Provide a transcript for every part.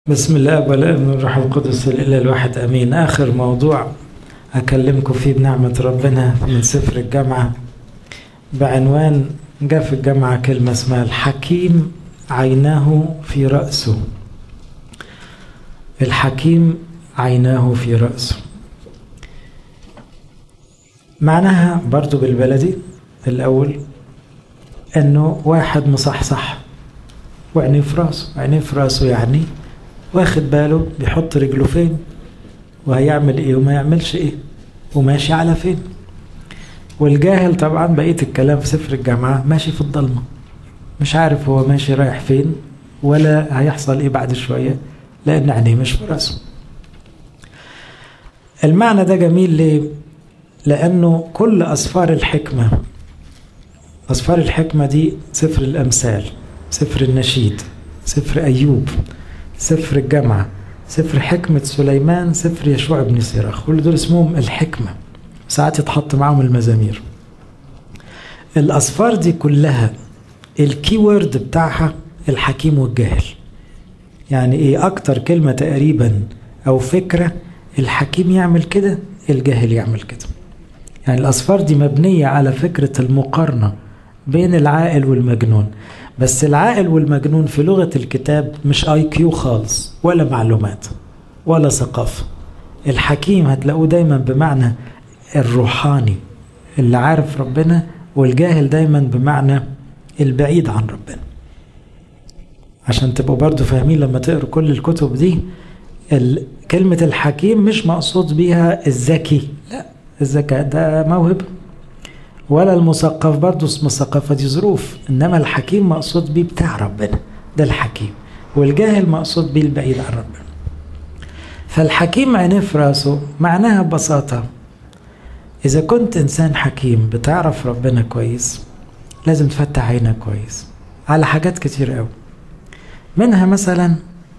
بسم الله والابن والروح القدس الاله الواحد امين اخر موضوع اكلمكم فيه بنعمه ربنا من سفر الجامعه بعنوان جاء في الجامعه كلمه اسمها الحكيم عيناه في راسه الحكيم عيناه في راسه معناها برضو بالبلدي الاول انه واحد مصحصح وعينيه في راسه عينيه في راسه يعني واخد باله بيحط رجله فين وهيعمل ايه وما يعملش ايه وماشي على فين والجاهل طبعا بقيه الكلام في سفر الجامعه ماشي في الضلمه مش عارف هو ماشي رايح فين ولا هيحصل ايه بعد شويه لان عينيه مش في راسه المعنى ده جميل ليه لانه كل اسفار الحكمه اسفار الحكمه دي سفر الامثال سفر النشيد سفر ايوب سفر الجامعة سفر حكمة سليمان سفر يشوع بن سيراخ كل دول اسمهم الحكمة ساعات يتحط معاهم المزامير الأسفار دي كلها الكي وورد بتاعها الحكيم والجاهل يعني ايه أكتر كلمة تقريبا أو فكرة الحكيم يعمل كده الجاهل يعمل كده يعني الأسفار دي مبنية على فكرة المقارنة بين العاقل والمجنون بس العاقل والمجنون في لغة الكتاب مش اي كيو خالص ولا معلومات ولا ثقافة الحكيم هتلاقوه دايما بمعنى الروحاني اللي عارف ربنا والجاهل دايما بمعنى البعيد عن ربنا عشان تبقوا برضو فاهمين لما تقروا كل الكتب دي كلمة الحكيم مش مقصود بيها الذكي لا الذكاء ده موهبه ولا المثقف برضه اسم الثقافة دي ظروف إنما الحكيم مقصود بيه بتاع ربنا ده الحكيم والجاهل مقصود بيه البعيد عن ربنا فالحكيم عينيه في راسه معناها ببساطة إذا كنت إنسان حكيم بتعرف ربنا كويس لازم تفتح عينك كويس على حاجات كتير قوي منها مثلا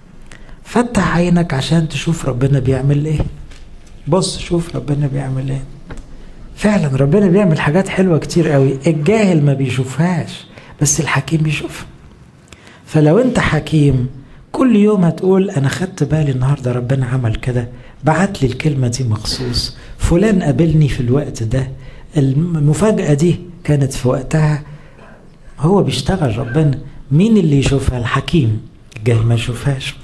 فتح عينك عشان تشوف ربنا بيعمل ايه بص شوف ربنا بيعمل ايه فعلا ربنا بيعمل حاجات حلوة كتير قوي الجاهل ما بيشوفهاش بس الحكيم بيشوفها فلو انت حكيم كل يوم هتقول انا خدت بالي النهارده ربنا عمل كده بعت لي الكلمة دي مخصوص فلان قابلني في الوقت ده المفاجأة دي كانت في وقتها هو بيشتغل ربنا مين اللي يشوفها الحكيم الجاهل ما يشوفهاش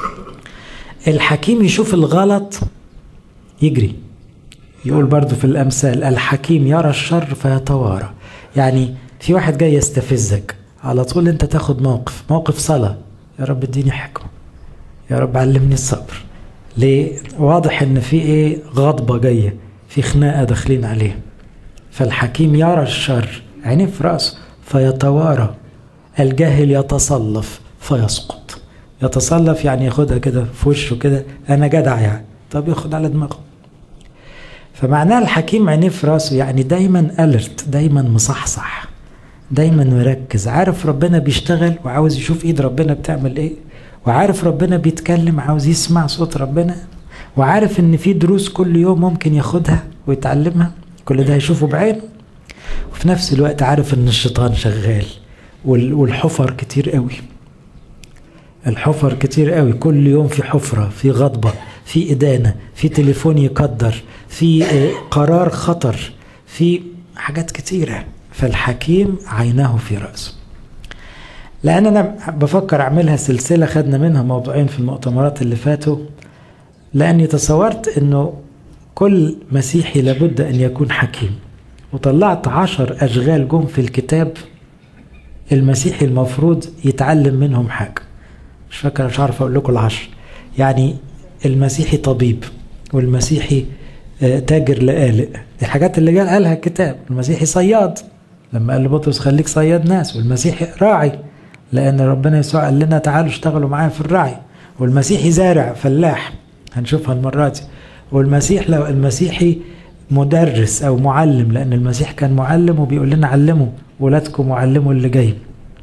الحكيم يشوف الغلط يجري يقول برضو في الأمثال الحكيم يرى الشر فيتوارى يعني في واحد جاي يستفزك على طول انت تاخد موقف موقف صلاة يا رب اديني حكمة يا رب علمني الصبر ليه واضح ان في ايه غضبة جاية في خناقة داخلين عليه فالحكيم يرى الشر عينيه في رأسه فيتوارى الجاهل يتصلف فيسقط يتصلف يعني ياخدها كده في وشه كده انا جدع يعني طب ياخد على دماغه فمعناه الحكيم عينيه في راسه يعني دايما الرت دايما مصحصح دايما مركز عارف ربنا بيشتغل وعاوز يشوف ايد ربنا بتعمل ايه وعارف ربنا بيتكلم عاوز يسمع صوت ربنا وعارف ان في دروس كل يوم ممكن ياخدها ويتعلمها كل ده هيشوفه بعينه وفي نفس الوقت عارف ان الشيطان شغال والحفر كتير قوي الحفر كتير قوي كل يوم في حفرة في غضبة في إدانة في تليفون يقدر في قرار خطر في حاجات كتيرة فالحكيم عيناه في رأسه لأن أنا بفكر أعملها سلسلة خدنا منها موضوعين في المؤتمرات اللي فاتوا لأني تصورت أنه كل مسيحي لابد أن يكون حكيم وطلعت عشر أشغال جم في الكتاب المسيحي المفروض يتعلم منهم حاجة مش فاكر مش عارف أقول لكم العشر يعني المسيحي طبيب والمسيحي تاجر لآلئ الحاجات اللي قال قالها الكتاب المسيحي صياد لما قال لبطرس خليك صياد ناس والمسيحي راعي لأن ربنا يسوع قال لنا تعالوا اشتغلوا معايا في الرعي والمسيحي زارع فلاح هنشوفها المرة دي والمسيح لو المسيحي مدرس أو معلم لأن المسيح كان معلم وبيقول لنا علموا ولادكم وعلموا اللي جاي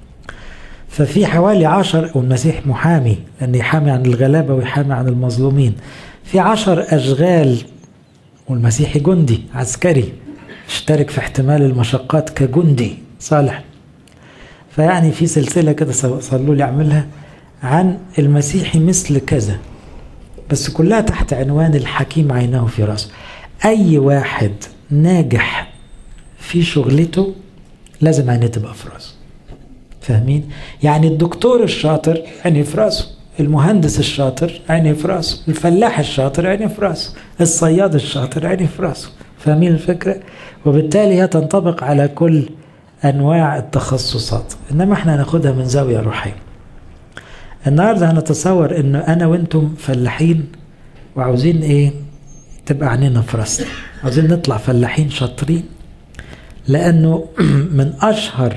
ففي حوالي عشر والمسيح محامي لأن يحامي عن الغلابة ويحامي عن المظلومين في عشر أشغال والمسيحي جندي عسكري اشترك في احتمال المشقات كجندي صالح فيعني في سلسلة كده صلوا لي أعملها عن المسيحي مثل كذا بس كلها تحت عنوان الحكيم عينه في راسه اي واحد ناجح في شغلته لازم عينيه تبقى في راسه فاهمين يعني الدكتور الشاطر عينيه في راسه المهندس الشاطر عينيه في راسه الفلاح الشاطر عينيه في راسه الصياد الشاطر عينيه في راسه فاهمين الفكرة وبالتالي هي تنطبق على كل أنواع التخصصات إنما احنا هناخدها من زاوية روحية النهاردة هنتصور إنه أنا وإنتم فلاحين وعاوزين إيه تبقى عينينا في راسنا عاوزين نطلع فلاحين شاطرين لأنه من أشهر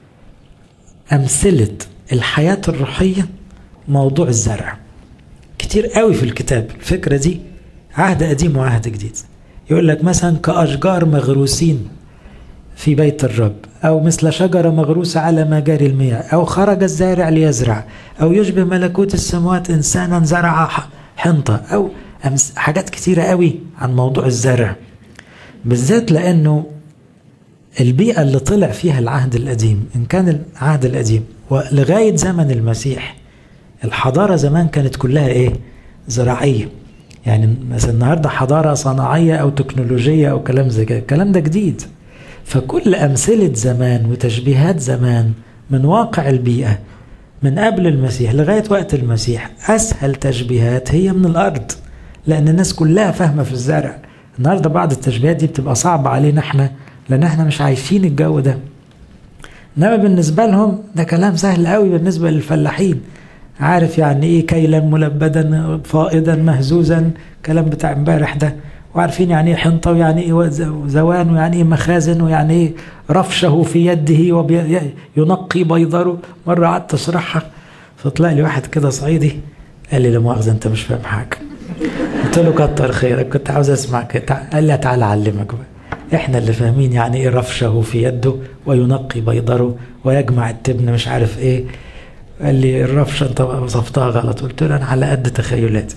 أمثلة الحياة الروحية موضوع الزرع كتير قوي في الكتاب الفكرة دي عهد قديم وعهد جديد يقول لك مثلا كأشجار مغروسين في بيت الرب أو مثل شجرة مغروسة على مجاري المياه أو خرج الزارع ليزرع أو يشبه ملكوت السماوات إنسانا زرع حنطة أو حاجات كتيرة قوي عن موضوع الزرع بالذات لأنه البيئة اللي طلع فيها العهد القديم إن كان العهد القديم ولغاية زمن المسيح الحضارة زمان كانت كلها إيه؟ زراعية يعني مثلا النهارده حضارة صناعية أو تكنولوجية أو كلام زي كده الكلام ده جديد فكل أمثلة زمان وتشبيهات زمان من واقع البيئة من قبل المسيح لغاية وقت المسيح أسهل تشبيهات هي من الأرض لأن الناس كلها فاهمة في الزرع النهارده بعض التشبيهات دي بتبقى صعبة علينا احنا لأن احنا مش عايشين الجو ده إنما بالنسبة لهم ده كلام سهل قوي بالنسبة للفلاحين عارف يعني ايه كيلا ملبدا فائضا مهزوزا كلام بتاع امبارح ده وعارفين يعني ايه حنطه ويعني ايه زوان ويعني ايه مخازن ويعني ايه رفشه في يده وينقي بيضره مره قعدت اشرحها فطلع لي واحد كده صعيدي قال لي لا مؤاخذه انت مش فاهم حاجه قلت له كتر خيرك كنت عاوز اسمعك قال لي تعالى اعلمك بقى احنا اللي فاهمين يعني ايه رفشه في يده وينقي بيضره ويجمع التبن مش عارف ايه قال لي الرفشه انت وصفتها غلط قلت له انا على قد تخيلاتي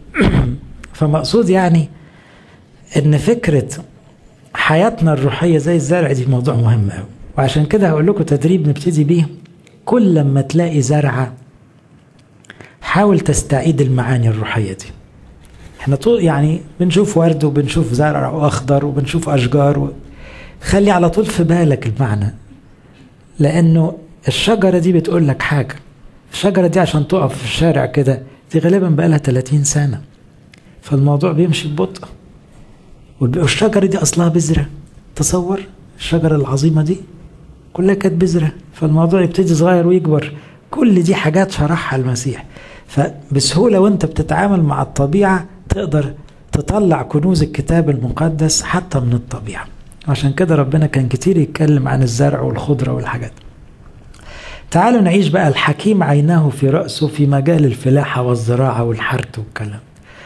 فمقصود يعني ان فكره حياتنا الروحيه زي الزرع دي موضوع مهم قوي وعشان كده هقول لكم تدريب نبتدي بيه كل لما تلاقي زرعه حاول تستعيد المعاني الروحيه دي احنا طول يعني بنشوف ورد وبنشوف زرع اخضر وبنشوف اشجار و... خلي على طول في بالك المعنى لانه الشجرة دي بتقول لك حاجة الشجرة دي عشان تقف في الشارع كده دي غالبا بقالها 30 سنة فالموضوع بيمشي ببطء والشجرة دي أصلها بذرة تصور الشجرة العظيمة دي كلها كانت بذرة فالموضوع يبتدي صغير ويكبر كل دي حاجات شرحها المسيح فبسهولة وانت بتتعامل مع الطبيعة تقدر تطلع كنوز الكتاب المقدس حتى من الطبيعة عشان كده ربنا كان كتير يتكلم عن الزرع والخضرة والحاجات تعالوا نعيش بقى الحكيم عيناه في رأسه في مجال الفلاحة والزراعة والحرث والكلام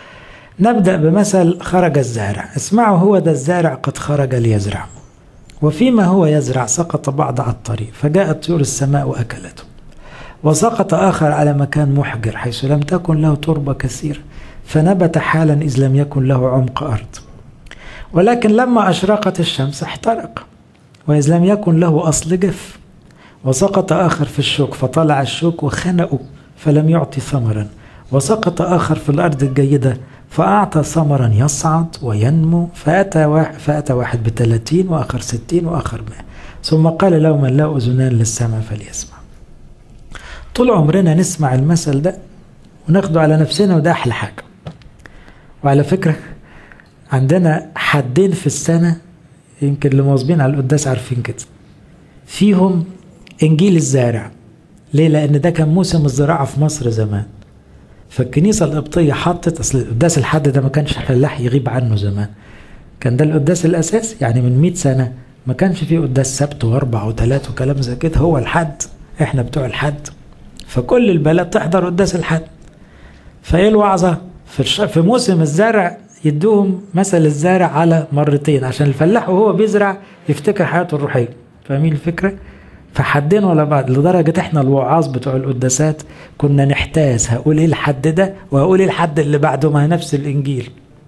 نبدأ بمثل خرج الزارع اسمعوا هو ده الزارع قد خرج ليزرع وفيما هو يزرع سقط بعض على الطريق فجاءت طيور السماء وأكلته وسقط آخر على مكان محجر حيث لم تكن له تربة كثيرة فنبت حالا إذ لم يكن له عمق أرض ولكن لما أشرقت الشمس احترق وإذ لم يكن له أصل جف وسقط آخر في الشوك فطلع الشوك وخنقه فلم يعطي ثمرا وسقط آخر في الأرض الجيدة فأعطى ثمرا يصعد وينمو فأتى واحد, فأتى واحد بثلاثين وآخر ستين وآخر مئة ثم قال له من لا أذنان للسماء فليسمع طول عمرنا نسمع المثل ده وناخده على نفسنا وده أحلى حاجة وعلى فكرة عندنا حدين في السنة يمكن اللي مواظبين على القداس عارفين كده فيهم إنجيل الزارع ليه؟ لأن ده كان موسم الزراعة في مصر زمان فالكنيسة القبطية حطت أصل القداس الحد ده ما كانش فلاح يغيب عنه زمان كان ده القداس الأساسي يعني من 100 سنة ما كانش فيه قداس سبت وأربع وثلاث وكلام زي كده هو الحد إحنا بتوع الحد فكل البلد تحضر قداس الحد فإيه الوعظة؟ في, الش... في موسم الزرع يدوهم مثل الزارع على مرتين عشان الفلاح وهو بيزرع يفتكر حياته الروحية فاهمين الفكرة؟ فحدين ولا بعض لدرجة احنا الوعاظ بتوع القداسات كنا نحتاس هقول ايه الحد ده وهقول ايه الحد اللي بعده ما نفس الانجيل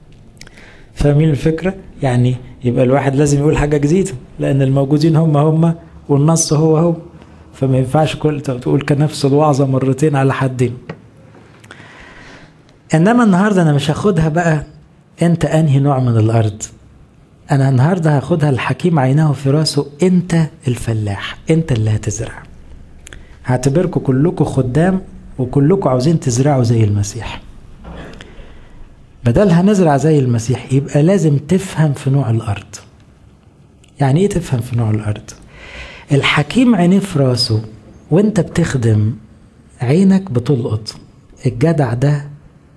فاهمين الفكرة يعني يبقى الواحد لازم يقول حاجة جديدة لان الموجودين هم هم والنص هو هو فما ينفعش كل تقول كنفس الوعظة مرتين على حدين انما النهارده انا مش هاخدها بقى انت انهي نوع من الارض انا النهارده هاخدها الحكيم عينه في راسه انت الفلاح انت اللي هتزرع هعتبركم كلكم خدام وكلكم عاوزين تزرعوا زي المسيح بدل هنزرع زي المسيح يبقى لازم تفهم في نوع الارض يعني ايه تفهم في نوع الارض الحكيم عينيه في راسه وانت بتخدم عينك بتلقط الجدع ده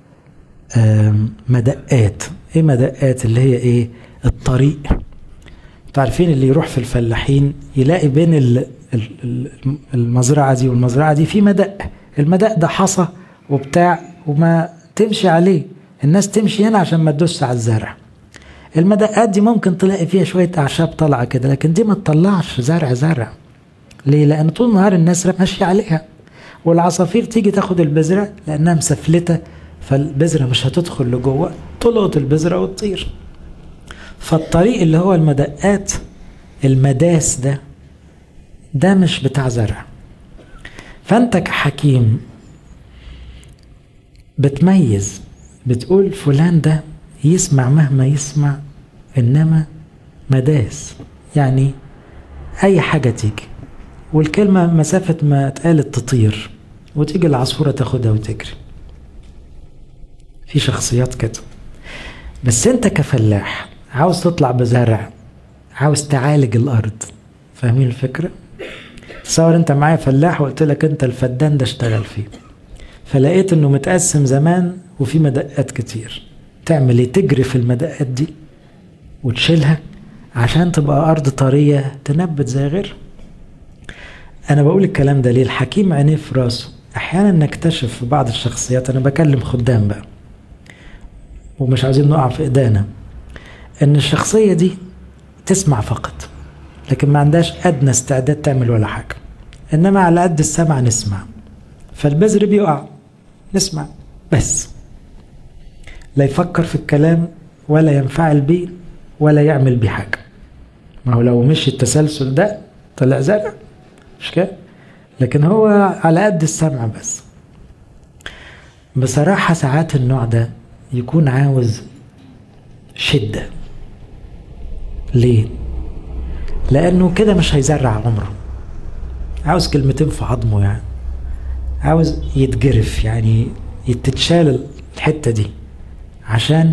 مدقات ايه مدقات اللي هي ايه الطريق انتوا عارفين اللي يروح في الفلاحين يلاقي بين المزرعه دي والمزرعه دي في مدق المدق ده حصى وبتاع وما تمشي عليه الناس تمشي هنا عشان ما تدوس على الزرع المدقات دي ممكن تلاقي فيها شويه اعشاب طالعه كده لكن دي ما تطلعش زرع زرع ليه لان طول النهار الناس ماشيه عليها والعصافير تيجي تاخد البذره لانها مسفلته فالبذره مش هتدخل لجوه تلقط البذره وتطير فالطريق اللي هو المدقات المداس ده ده مش بتاع زرع فانت كحكيم بتميز بتقول فلان ده يسمع مهما يسمع انما مداس يعني اي حاجه تيجي والكلمه مسافه ما اتقالت تطير وتيجي العصفوره تاخدها وتجري في شخصيات كده بس انت كفلاح عاوز تطلع بزرع عاوز تعالج الارض فاهمين الفكره تصور انت معايا فلاح وقلت لك انت الفدان ده اشتغل فيه فلقيت انه متقسم زمان وفي مدقات كتير تعمل ايه تجري في المدقات دي وتشيلها عشان تبقى ارض طريه تنبت زي غيرها انا بقول الكلام ده ليه الحكيم عينيه في راسه احيانا نكتشف في بعض الشخصيات انا بكلم خدام بقى ومش عايزين نقع في ايدينا ان الشخصيه دي تسمع فقط لكن ما عندهاش ادنى استعداد تعمل ولا حاجه انما على قد السمع نسمع فالبذر بيقع نسمع بس لا يفكر في الكلام ولا ينفعل بيه ولا يعمل بيه حاجه ما هو لو مشي التسلسل ده طلع زرع مش كده لكن هو على قد السمع بس بصراحة ساعات النوع ده يكون عاوز شدة ليه؟ لأنه كده مش هيزرع عمره عاوز كلمتين في عظمه يعني عاوز يتجرف يعني تتشال الحتة دي عشان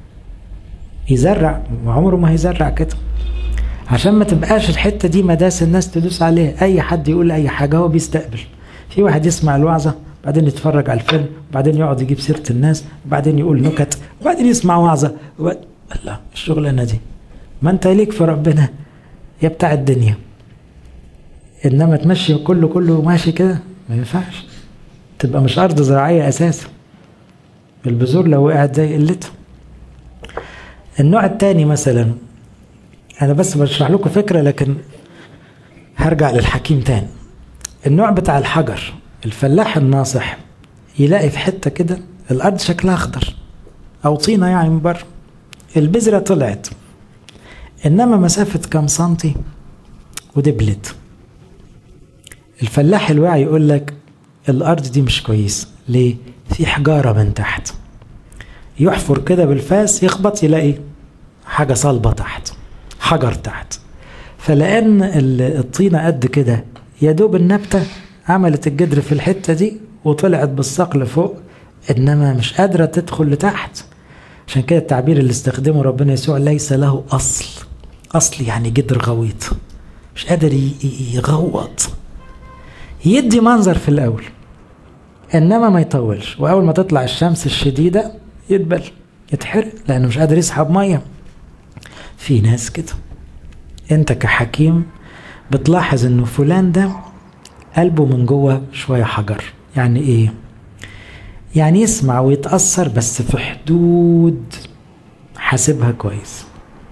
يزرع وعمره ما هيزرع كده عشان ما تبقاش الحته دي مداس الناس تدوس عليها اي حد يقول اي حاجه هو بيستقبل في واحد يسمع الوعظه بعدين يتفرج على الفيلم وبعدين يقعد يجيب سيره الناس وبعدين يقول نكت وبعدين يسمع وعظه وبعد... الله الشغلانه دي ما انت ليك في ربنا يا بتاع الدنيا انما تمشي كله كله ماشي كده ما ينفعش تبقى مش ارض زراعيه اساسا البذور لو وقعت زي قلتها النوع الثاني مثلا انا بس بشرح لكم فكره لكن هرجع للحكيم تاني النوع بتاع الحجر الفلاح الناصح يلاقي في حته كده الارض شكلها اخضر او طينه يعني من بره البذره طلعت انما مسافه كام سنتي ودبلت الفلاح الواعي يقول لك الارض دي مش كويسه ليه في حجاره من تحت يحفر كده بالفاس يخبط يلاقي حاجه صلبه تحت حجر تحت فلان الطينه قد كده يا دوب النبته عملت الجدر في الحته دي وطلعت بالساق لفوق انما مش قادره تدخل لتحت عشان كده التعبير اللي استخدمه ربنا يسوع ليس له اصل اصل يعني جدر غويط مش قادر يغوط يدي منظر في الاول انما ما يطولش واول ما تطلع الشمس الشديده يدبل يتحرق لانه مش قادر يسحب ميه في ناس كده انت كحكيم بتلاحظ انه فلان ده قلبه من جوه شويه حجر يعني ايه يعني يسمع ويتاثر بس في حدود حاسبها كويس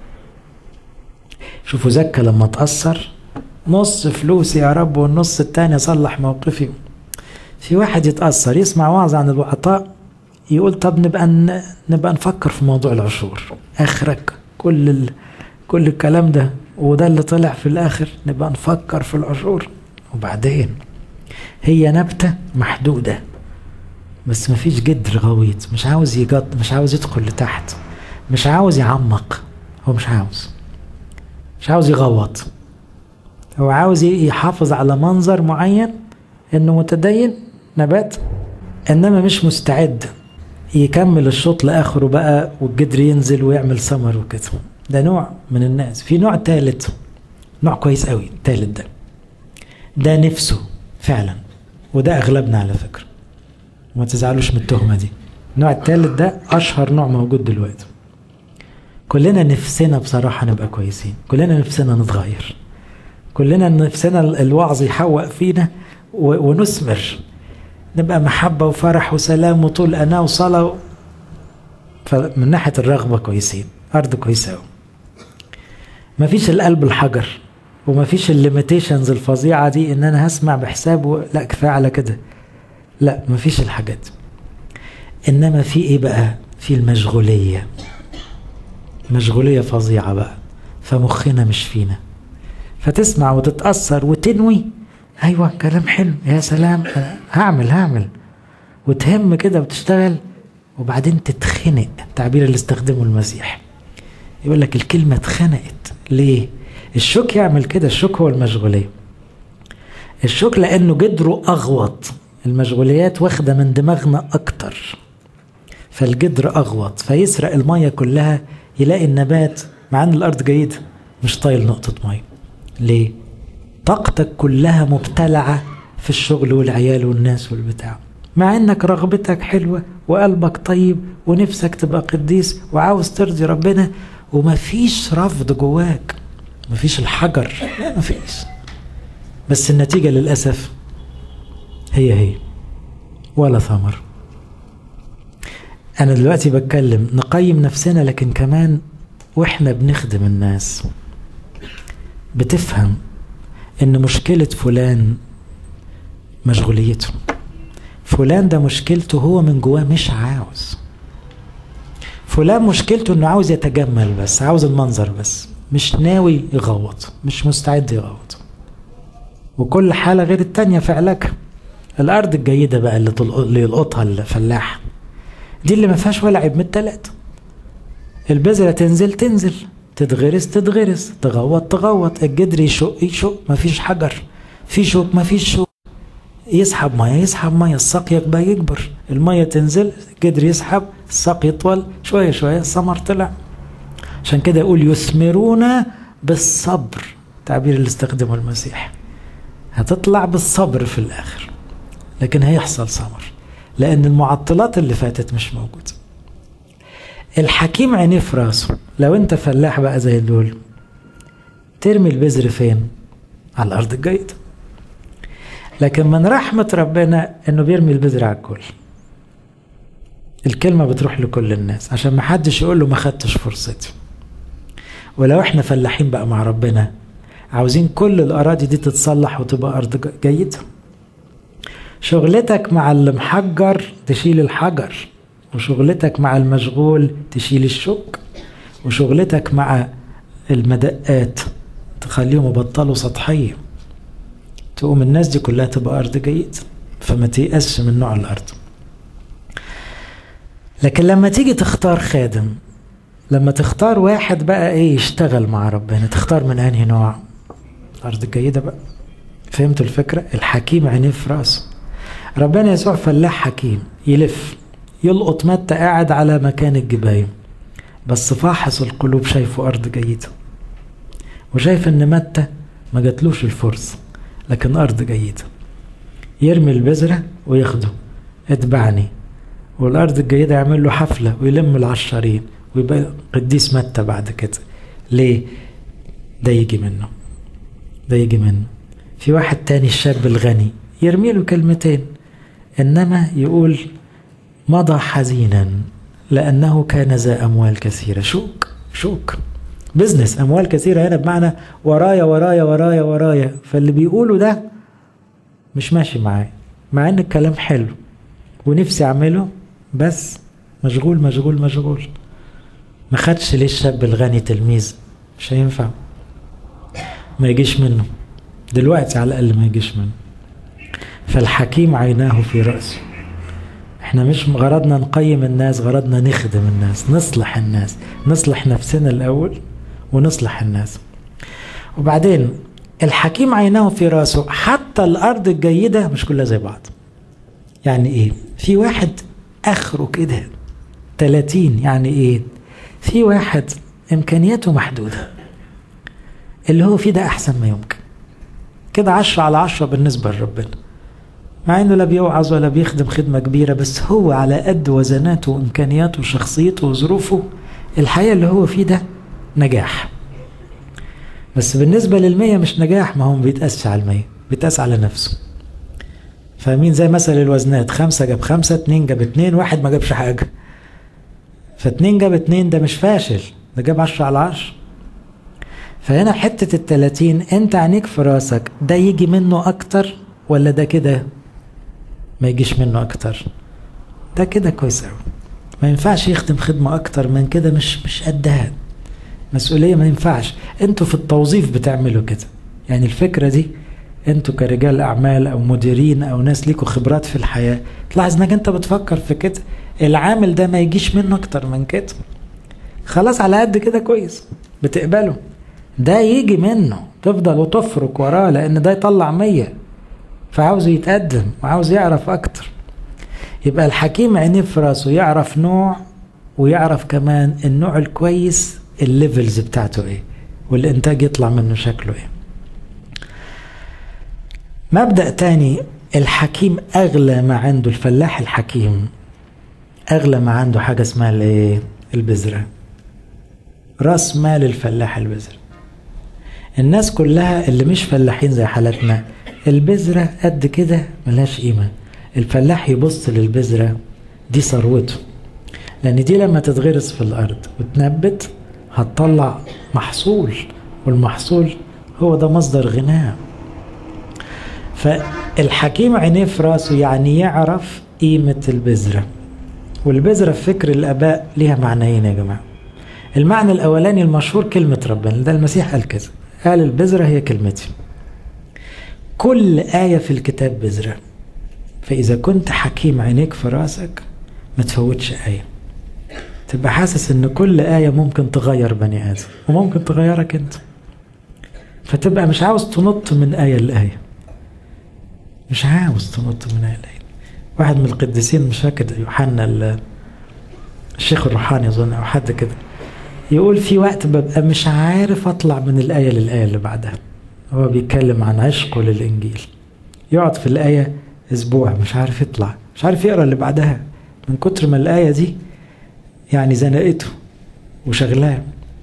شوفوا زكا لما تاثر نص فلوسي يا رب والنص التاني اصلح موقفي في واحد يتاثر يسمع وعظ عن العطاء يقول طب نبقى نبقى نفكر في موضوع العشور اخرك كل ال... كل الكلام ده وده اللي طلع في الاخر نبقى نفكر في العشور وبعدين هي نبتة محدودة بس مفيش جدر غويط مش عاوز يجد مش عاوز يدخل لتحت مش عاوز يعمق هو مش عاوز مش عاوز يغوط هو عاوز يحافظ على منظر معين انه متدين نبات انما مش مستعد يكمل الشوط لاخره بقى والجدر ينزل ويعمل ثمر وكده ده نوع من الناس في نوع ثالث نوع كويس قوي الثالث ده ده نفسه فعلا وده اغلبنا على فكره وما تزعلوش من التهمه دي النوع الثالث ده اشهر نوع موجود دلوقتي كلنا نفسنا بصراحه نبقى كويسين كلنا نفسنا نتغير كلنا نفسنا الوعظ يحوق فينا ونثمر نبقى محبة وفرح وسلام وطول أنا وصلاة فمن ناحية الرغبة كويسين أرض كويسة أوي مفيش القلب الحجر ومفيش الليميتيشنز الفظيعة دي إن أنا هسمع بحساب لا كفاية على كده لا مفيش الحاجات إنما في إيه بقى في المشغولية مشغولية فظيعة بقى فمخنا مش فينا فتسمع وتتأثر وتنوي أيوة كلام حلو يا سلام هعمل هعمل وتهم كده وتشتغل وبعدين تتخنق التعبير اللي استخدمه المسيح يقول لك الكلمة اتخنقت ليه؟ الشوك يعمل كده الشوك هو المشغولية الشوك لأنه جدره أغوط المشغوليات واخدة من دماغنا أكتر فالجدر أغوط فيسرق المية كلها يلاقي النبات مع أن الأرض جيدة مش طايل نقطة مية ليه؟ طاقتك كلها مبتلعة في الشغل والعيال والناس والبتاع مع انك رغبتك حلوة وقلبك طيب ونفسك تبقى قديس وعاوز ترضي ربنا ومفيش رفض جواك مفيش الحجر لا مفيش بس النتيجة للأسف هي هي ولا ثمر أنا دلوقتي بتكلم نقيم نفسنا لكن كمان وإحنا بنخدم الناس بتفهم ان مشكلة فلان مشغوليته فلان ده مشكلته هو من جواه مش عاوز فلان مشكلته انه عاوز يتجمل بس عاوز المنظر بس مش ناوي يغوط مش مستعد يغوط وكل حالة غير التانية في علاجها الأرض الجيدة بقى اللي, اللي يلقطها الفلاح دي اللي ما فيهاش ولا عيب من التلاتة البذرة تنزل تنزل تتغرس تتغرس تغوط تغوط الجدر يشق يشق مفيش حجر في شوك مفيش شوك يسحب ميه يسحب ميه الساق يبقى يكبر الميه تنزل الجدر يسحب الساق يطول شويه شويه الثمر طلع عشان كده يقول يثمرون بالصبر التعبير اللي استخدمه المسيح هتطلع بالصبر في الاخر لكن هيحصل ثمر لان المعطلات اللي فاتت مش موجوده الحكيم عينيه في راسه لو انت فلاح بقى زي دول ترمي البذر فين على الارض الجيدة لكن من رحمة ربنا انه بيرمي البذر على الكل الكلمة بتروح لكل الناس عشان ما حدش يقول له ما خدتش فرصتي ولو احنا فلاحين بقى مع ربنا عاوزين كل الاراضي دي تتصلح وتبقى ارض جيدة شغلتك مع اللي محجر تشيل الحجر وشغلتك مع المشغول تشيل الشك وشغلتك مع المدقات تخليهم يبطلوا سطحية تقوم الناس دي كلها تبقى أرض جيد فما تيأسش من نوع الأرض لكن لما تيجي تختار خادم لما تختار واحد بقى ايه يشتغل مع ربنا تختار من انهي نوع الارض الجيدة بقى فهمتوا الفكرة الحكيم عينيه في راسه ربنا يسوع فلاح حكيم يلف يلقط متى قاعد على مكان الجباية بس فاحص القلوب شايفه أرض جيدة وشايف إن متى ما جاتلوش الفرصة لكن أرض جيدة يرمي البذرة وياخده اتبعني والأرض الجيدة يعمل له حفلة ويلم العشارين ويبقى قديس متى بعد كده ليه؟ ده يجي منه ده يجي منه في واحد تاني الشاب الغني يرمي له كلمتين إنما يقول مضى حزينا لأنه كان ذا أموال كثيرة شوك شوك بزنس أموال كثيرة هنا بمعنى ورايا ورايا ورايا ورايا فاللي بيقوله ده مش ماشي معايا مع ان الكلام حلو ونفسي اعمله بس مشغول مشغول مشغول ما خدش ليه الشاب الغني تلميذ مش هينفع ما يجيش منه دلوقتي على الأقل ما يجيش منه فالحكيم عيناه في رأسه احنا مش غرضنا نقيم الناس غرضنا نخدم الناس نصلح الناس نصلح نفسنا الأول ونصلح الناس وبعدين الحكيم عيناه في راسه حتى الأرض الجيدة مش كلها زي بعض يعني ايه في واحد اخره كده 30 يعني ايه في واحد امكانياته محدودة اللي هو فيه ده احسن ما يمكن كده عشرة على عشرة بالنسبة لربنا مع انه لا بيوعظ ولا بيخدم خدمة كبيرة بس هو على قد وزناته وامكانياته وشخصيته وظروفه الحقيقة اللي هو فيه ده نجاح بس بالنسبة للمية مش نجاح ما هو بيتقاس على المية بيتقاس على نفسه فاهمين زي مثل الوزنات خمسة جاب خمسة اتنين جاب اتنين واحد ما جابش حاجة فاتنين جاب اتنين ده مش فاشل ده جاب عشرة على عشرة فهنا حتة التلاتين انت عينيك في راسك ده يجي منه اكتر ولا ده كده ما يجيش منه اكتر ده كده كويس قوي ما ينفعش يخدم خدمة اكتر من كده مش مش قدها مسؤولية ما ينفعش انتوا في التوظيف بتعملوا كده يعني الفكرة دي انتوا كرجال اعمال او مديرين او ناس ليكوا خبرات في الحياه تلاحظ انك انت بتفكر في كده العامل ده ما يجيش منه اكتر من كده خلاص على قد كده كويس بتقبله ده يجي منه تفضل وتفرك وراه لان ده يطلع مية فعاوز يتقدم وعاوز يعرف اكتر يبقى الحكيم عينيه في راسه يعرف نوع ويعرف كمان النوع الكويس الليفلز بتاعته ايه والانتاج يطلع منه شكله ايه مبدأ تاني الحكيم أغلى ما عنده الفلاح الحكيم أغلى ما عنده حاجة اسمها الايه البذرة راس مال الفلاح البذرة الناس كلها اللي مش فلاحين زي حالتنا البذرة قد كده ملهاش قيمة الفلاح يبص للبذرة دي ثروته لأن دي لما تتغرس في الأرض وتنبت هتطلع محصول والمحصول هو ده مصدر غناه فالحكيم عينيه في راسه يعني يعرف قيمة البذرة والبذرة في فكر الآباء ليها معنيين يا جماعة المعنى الأولاني المشهور كلمة ربنا ده المسيح قال كده قال البذرة هي كلمتي كل آية في الكتاب بذرة فإذا كنت حكيم عينيك في راسك ما تفوتش آية تبقى حاسس ان كل آية ممكن تغير بني آدم وممكن تغيرك انت فتبقى مش عاوز تنط من آية لآية مش عاوز تنط من آية لآية واحد من القديسين مش فاكر يوحنا الشيخ الروحاني اظن او حد كده يقول في وقت ببقى مش عارف اطلع من الآية للآية اللي بعدها هو بيتكلم عن عشقه للإنجيل يقعد في الآية أسبوع مش عارف يطلع مش عارف يقرأ اللي بعدها من كتر ما الآية دي يعني زنقته وشغلاه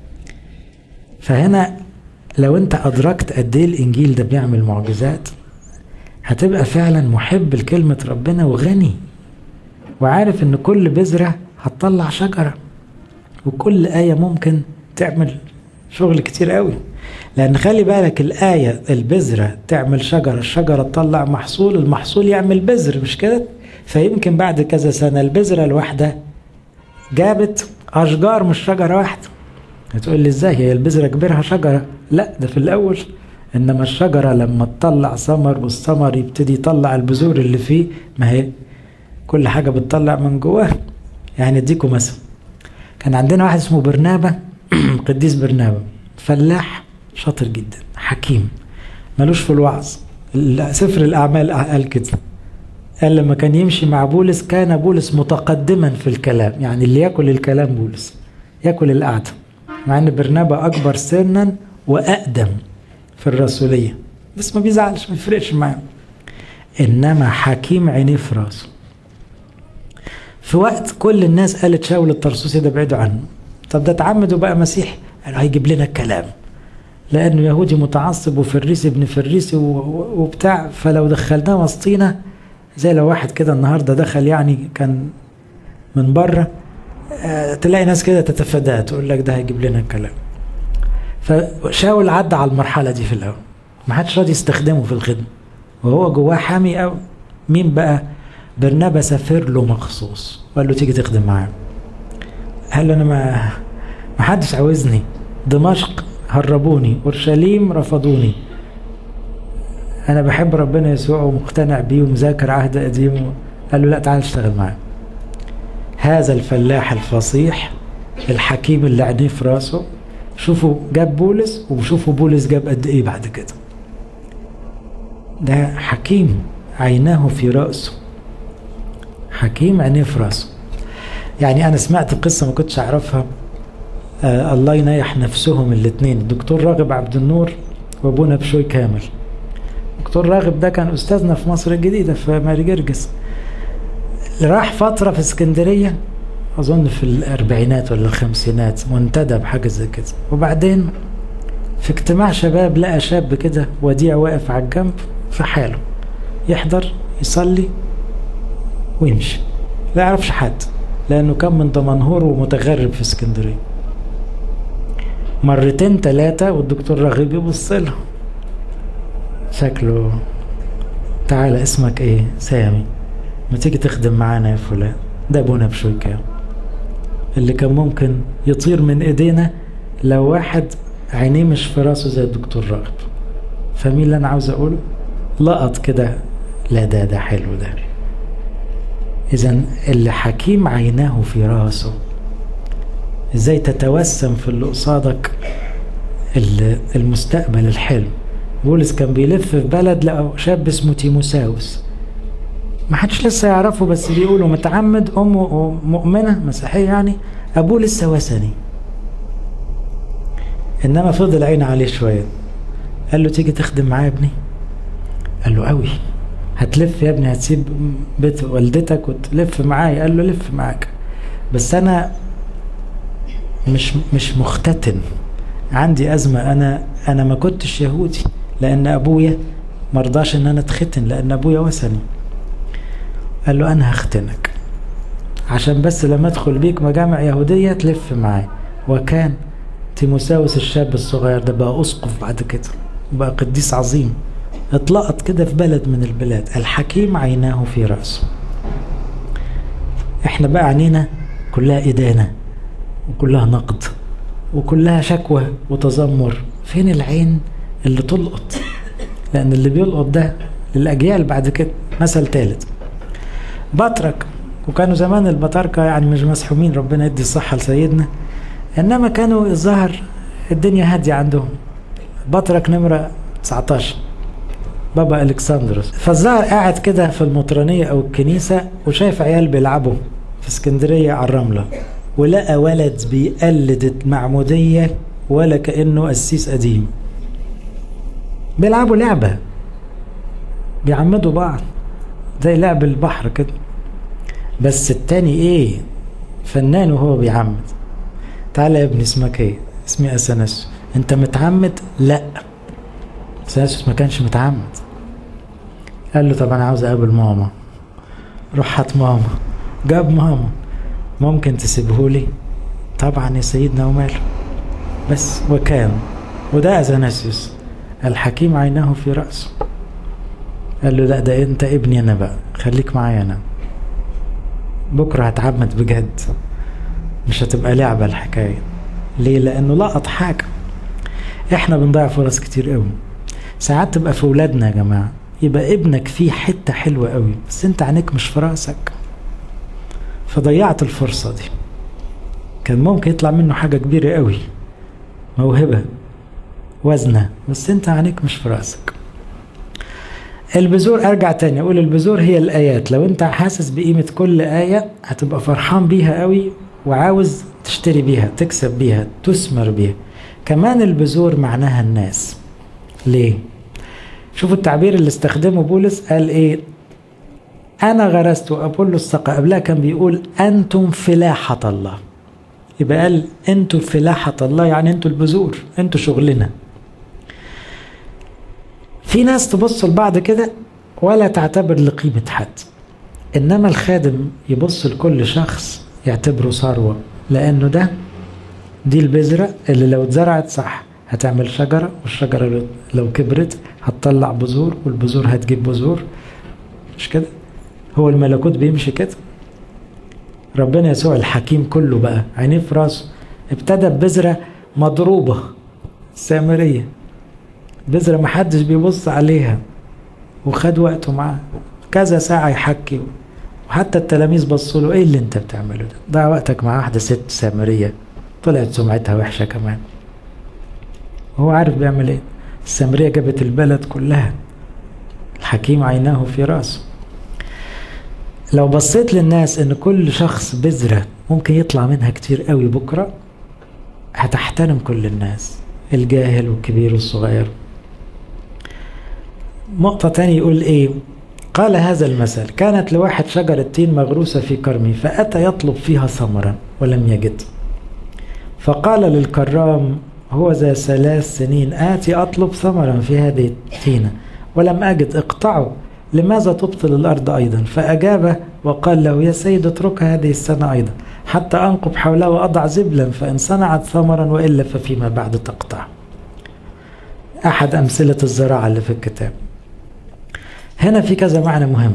فهنا لو انت أدركت قد إيه الإنجيل ده بيعمل معجزات هتبقى فعلا محب لكلمة ربنا وغني وعارف إن كل بذرة هتطلع شجرة وكل آية ممكن تعمل شغل كتير قوي لأن خلي بالك الآية البذرة تعمل شجرة الشجرة تطلع محصول المحصول يعمل بذر مش كده فيمكن بعد كذا سنة البذرة الواحدة جابت أشجار مش شجرة واحدة هتقول لي ازاي هي البذرة كبرها شجرة لا ده في الأول إنما الشجرة لما تطلع ثمر والثمر يبتدي يطلع البذور اللي فيه ما هي كل حاجة بتطلع من جواها يعني اديكم مثل كان عندنا واحد اسمه برنابة قديس برنابة فلاح شاطر جدا حكيم ملوش في الوعظ سفر الأعمال قال كده قال لما كان يمشي مع بولس كان بولس متقدما في الكلام يعني اللي ياكل الكلام بولس ياكل القعدة مع ان برنابا اكبر سنا واقدم في الرسولية بس ما بيزعلش ما يفرقش معاه انما حكيم عينيه في راسه في وقت كل الناس قالت شاول الطرسوسي ده بعيدوا عنه طب ده اتعمد وبقى مسيح قالوا هيجيب لنا الكلام لانه يهودي متعصب وفريسي ابن فريسي وبتاع فلو دخلناه وسطينا زي لو واحد كده النهارده دخل يعني كان من بره آه تلاقي ناس كده تتفاداه تقول لك ده هيجيب لنا الكلام فشاول عدى على المرحله دي في الاول ما حدش راضي يستخدمه في الخدمه وهو جواه حامي قوي مين بقى برنابا سافر له مخصوص وقال له تيجي تخدم معاه قال له انا ما ما حدش عاوزني دمشق هربوني اورشليم رفضوني انا بحب ربنا يسوع ومقتنع بيه ومذاكر عهد قديم قال له لا تعال اشتغل معاه هذا الفلاح الفصيح الحكيم اللي عينيه في راسه شوفوا جاب بولس وشوفوا بولس جاب قد ايه بعد كده ده حكيم عيناه في راسه حكيم عينيه في راسه يعني انا سمعت قصه ما كنتش اعرفها آه الله ينيح نفسهم الاثنين الدكتور راغب عبد النور وابونا بشوي كامل دكتور راغب ده كان استاذنا في مصر الجديده في ماري جرجس راح فتره في اسكندريه اظن في الاربعينات ولا الخمسينات منتدب حاجه زي كده وبعدين في اجتماع شباب لقى شاب كده وديع واقف على الجنب في حاله يحضر يصلي ويمشي لا يعرفش حد لانه كان من دمنهور ومتغرب في اسكندريه مرتين ثلاثة والدكتور رغيب يبص له شكله تعالى اسمك ايه سامي ما تيجي تخدم معانا يا فلان ده ابونا بشوي كام اللي كان ممكن يطير من ايدينا لو واحد عينيه مش في راسه زي الدكتور راغب فمين اللي انا عاوز اقوله لقط كده لا ده ده حلو ده اذا اللي حكيم عيناه في راسه ازاي تتوسم في اللي قصادك المستقبل الحلو بولس كان بيلف في بلد لقى شاب اسمه تيموساوس ما حدش لسه يعرفه بس بيقولوا متعمد امه مؤمنه مسيحيه يعني ابوه لسه وثني انما فضل عين عليه شويه قال له تيجي تخدم معايا يا ابني قال له قوي هتلف يا ابني هتسيب بيت والدتك وتلف معايا قال له لف معاك بس انا مش مش مختتن عندي ازمه انا انا ما كنتش يهودي لان ابويا مرضاش ان انا اتختن لان ابويا وثني قال له انا هختنك عشان بس لما ادخل بيك مجامع يهوديه تلف معايا وكان تيموساوس الشاب الصغير ده بقى اسقف بعد كده بقى قديس عظيم اتلقط كده في بلد من البلاد الحكيم عيناه في راسه احنا بقى عينينا كلها ادانه وكلها نقد وكلها شكوى وتذمر فين العين اللي تلقط لان اللي بيلقط ده للاجيال بعد كده مثل ثالث بطرك وكانوا زمان البطاركة يعني مش مسحومين ربنا يدي الصحة لسيدنا إنما كانوا الظاهر الدنيا هادية عندهم بطرك نمرة 19 بابا الكسندروس فالظاهر قاعد كده في المطرانية أو الكنيسة وشايف عيال بيلعبوا في اسكندرية على الرملة ولقى ولد بيقلد المعمودية ولا كأنه قسيس قديم بيلعبوا لعبة بيعمدوا بعض زي لعب البحر كده بس التاني ايه فنان وهو بيعمد تعالى يا ابني اسمك ايه اسمي اثناسيوس انت متعمد لا اثناسيوس ما كانش متعمد قال له طب انا عاوز اقابل ماما روح هات ماما جاب ماما ممكن تسيبهولي طبعا يا سيدنا وماله بس وكان وده اثناسيوس الحكيم عيناه في راسه قال له لا ده انت ابني انا بقى خليك معايا انا بكره هتعمد بجد مش هتبقى لعبه الحكايه ليه لانه لقط حاجه احنا بنضيع فرص كتير قوي ساعات تبقى في ولادنا يا جماعه يبقى ابنك فيه حته حلوه قوي بس انت عينيك مش في راسك فضيعت الفرصه دي كان ممكن يطلع منه حاجه كبيره قوي موهبه وزنه بس انت عينيك مش في راسك البذور ارجع تاني اقول البذور هي الايات لو انت حاسس بقيمه كل ايه هتبقى فرحان بيها قوي وعاوز تشتري بيها تكسب بيها تثمر بيها كمان البذور معناها الناس ليه شوفوا التعبير اللي استخدمه بولس قال ايه انا غرست وابولو السقى قبلها كان بيقول انتم فلاحه الله يبقى قال انتوا فلاحه الله يعني انتوا البذور انتوا شغلنا في ناس تبص لبعض كده ولا تعتبر لقيمة حد إنما الخادم يبص لكل شخص يعتبره ثروة لأنه ده دي البذرة اللي لو اتزرعت صح هتعمل شجرة والشجرة لو كبرت هتطلع بذور والبذور هتجيب بذور مش كده هو الملكوت بيمشي كده ربنا يسوع الحكيم كله بقى عينيه في راسه ابتدى ببذرة مضروبة سامرية بذرة محدش بيبص عليها وخد وقته معاه كذا ساعة يحكي وحتى التلاميذ بصوا له ايه اللي انت بتعمله ده ضيع وقتك مع واحدة ست سامرية طلعت سمعتها وحشة كمان هو عارف بيعمل ايه السامرية جابت البلد كلها الحكيم عيناه في راسه لو بصيت للناس ان كل شخص بذرة ممكن يطلع منها كتير قوي بكرة هتحترم كل الناس الجاهل والكبير والصغير نقطة تاني يقول ايه قال هذا المثل كانت لواحد شجرة تين مغروسة في كرمه فأتى يطلب فيها ثمرا ولم يجد فقال للكرام هو ذا ثلاث سنين آتي أطلب ثمرا في هذه التينة ولم أجد اقطعه لماذا تبطل الأرض أيضا فأجاب وقال له يا سيد اتركها هذه السنة أيضا حتى أنقب حولها وأضع زبلا فإن صنعت ثمرا وإلا ففيما بعد تقطع أحد أمثلة الزراعة اللي في الكتاب هنا في كذا معنى مهم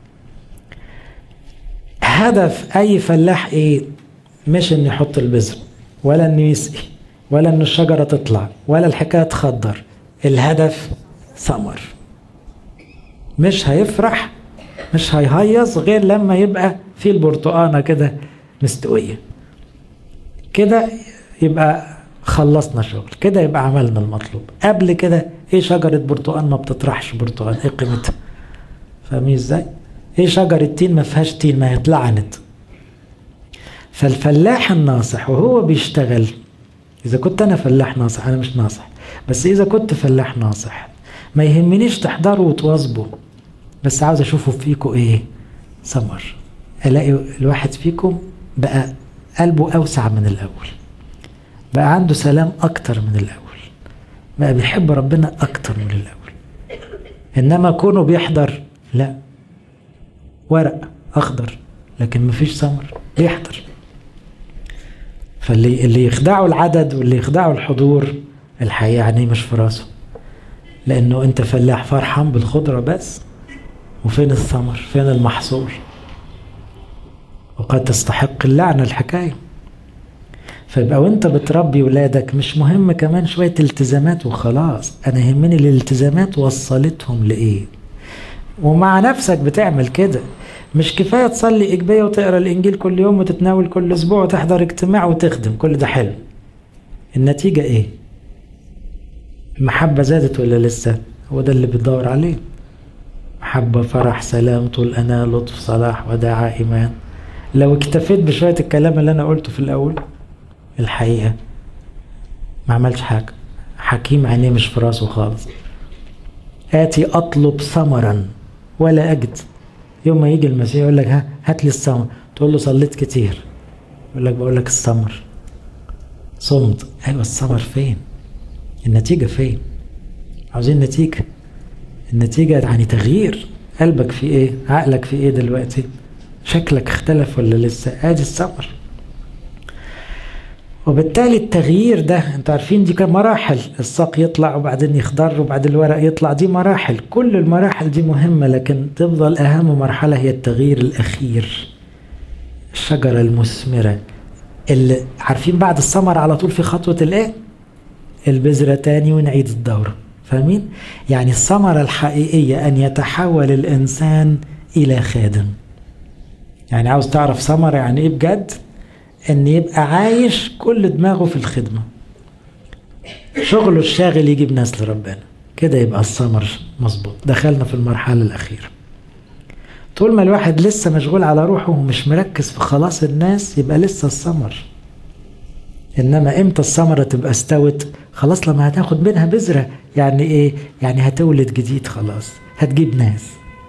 هدف أي فلاح إيه مش إنه يحط البذر ولا إنه يسقي ولا إنه الشجرة تطلع ولا الحكاية تخضر الهدف ثمر مش هيفرح مش هيهيص غير لما يبقى في البرتقانة كده مستوية كده يبقى خلصنا شغل كده يبقى عملنا المطلوب قبل كده ايه شجرة برتقان ما بتطرحش برتقان ايه قيمتها فاهمين ازاي ايه شجرة تين ما فيهاش تين ما هي اتلعنت فالفلاح الناصح وهو بيشتغل اذا كنت انا فلاح ناصح انا مش ناصح بس اذا كنت فلاح ناصح ما يهمنيش تحضروا وتواظبوا بس عاوز اشوفه فيكم ايه ثمر الاقي الواحد فيكم بقى قلبه اوسع من الاول بقى عنده سلام اكتر من الاول بقى بيحب ربنا اكتر من الاول انما كونه بيحضر لا ورق اخضر لكن مفيش ثمر بيحضر فاللي اللي يخدعه العدد واللي يخدعه الحضور الحقيقه يعني مش في راسه لانه انت فلاح فرحان بالخضره بس وفين الثمر فين المحصول وقد تستحق اللعنه الحكايه فيبقى وانت بتربي ولادك مش مهم كمان شويه التزامات وخلاص انا يهمني الالتزامات وصلتهم لايه ومع نفسك بتعمل كده مش كفايه تصلي اجبيه وتقرا الانجيل كل يوم وتتناول كل اسبوع وتحضر اجتماع وتخدم كل ده حلو النتيجه ايه المحبه زادت ولا لسه هو ده اللي بتدور عليه محبة فرح سلام طول أنا لطف صلاح وداعة إيمان لو اكتفيت بشوية الكلام اللي أنا قلته في الأول الحقيقة ما عملش حاجة حكيم عينيه مش في راسه خالص آتي أطلب ثمرا ولا أجد يوم ما يجي المسيح يقول لك ها هات لي الثمر تقول له صليت كتير يقول لك بقول لك الثمر صمت أيوة الثمر فين النتيجة فين عاوزين نتيجة النتيجة يعني تغيير قلبك في ايه عقلك في ايه دلوقتي شكلك اختلف ولا لسه ادي الثمر وبالتالي التغيير ده انتوا عارفين دي كان مراحل الساق يطلع وبعدين يخضر وبعد الورق يطلع دي مراحل كل المراحل دي مهمة لكن تفضل أهم مرحلة هي التغيير الأخير الشجرة المثمرة اللي عارفين بعد الثمر على طول في خطوة الايه البذرة تاني ونعيد الدورة فاهمين يعني الثمرة الحقيقية أن يتحول الإنسان إلى خادم يعني عاوز تعرف ثمرة يعني إيه بجد ان يبقى عايش كل دماغه في الخدمة شغله الشاغل يجيب ناس لربنا كده يبقى الثمر مظبوط دخلنا في المرحلة الأخيرة طول ما الواحد لسه مشغول على روحه ومش مركز في خلاص الناس يبقى لسه الثمر انما امتى الثمره تبقى استوت خلاص لما هتاخد منها بذره يعني ايه يعني هتولد جديد خلاص هتجيب ناس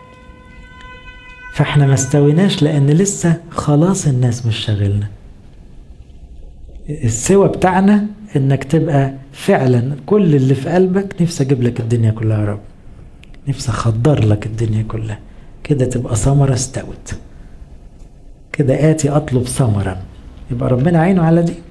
فاحنا ما استويناش لان لسه خلاص الناس مش شاغلنا السوى بتاعنا انك تبقى فعلا كل اللي في قلبك نفسي اجيب لك الدنيا كلها يا رب نفسي اخضر لك الدنيا كلها كده تبقى ثمره استوت كده اتي اطلب ثمرا يبقى ربنا عينه على دي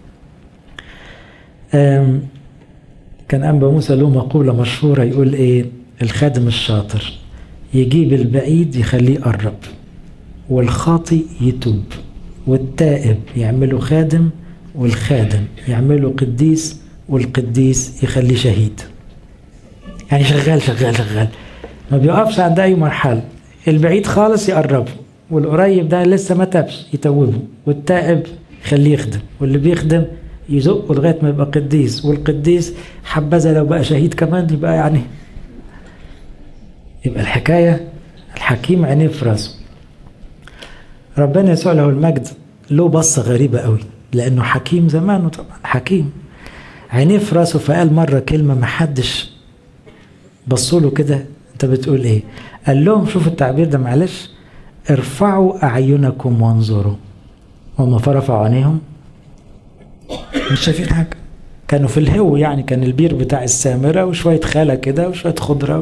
كان أنبا موسى له مقولة مشهورة يقول إيه الخادم الشاطر يجيب البعيد يخليه يقرب والخاطي يتوب والتائب يعمله خادم والخادم يعمله قديس والقديس يخليه شهيد يعني شغال شغال شغال ما بيقفش عند اي مرحله البعيد خالص يقربه والقريب ده لسه ما تابش يتوبه والتائب يخليه يخدم واللي بيخدم يزقه لغايه ما يبقى قديس والقديس حبذا لو بقى شهيد كمان يبقى يعني يبقى الحكايه الحكيم عينيه في راسه ربنا يسوع له المجد له بصه غريبه قوي لانه حكيم زمانه طبعا حكيم عينيه في راسه فقال مره كلمه ما حدش بصوا له كده انت بتقول ايه قال لهم شوفوا التعبير ده معلش ارفعوا اعينكم وانظروا هم فرفعوا عينيهم مش شايفين حاجه كانوا في الهو يعني كان البير بتاع السامره وشويه خاله كده وشويه خضره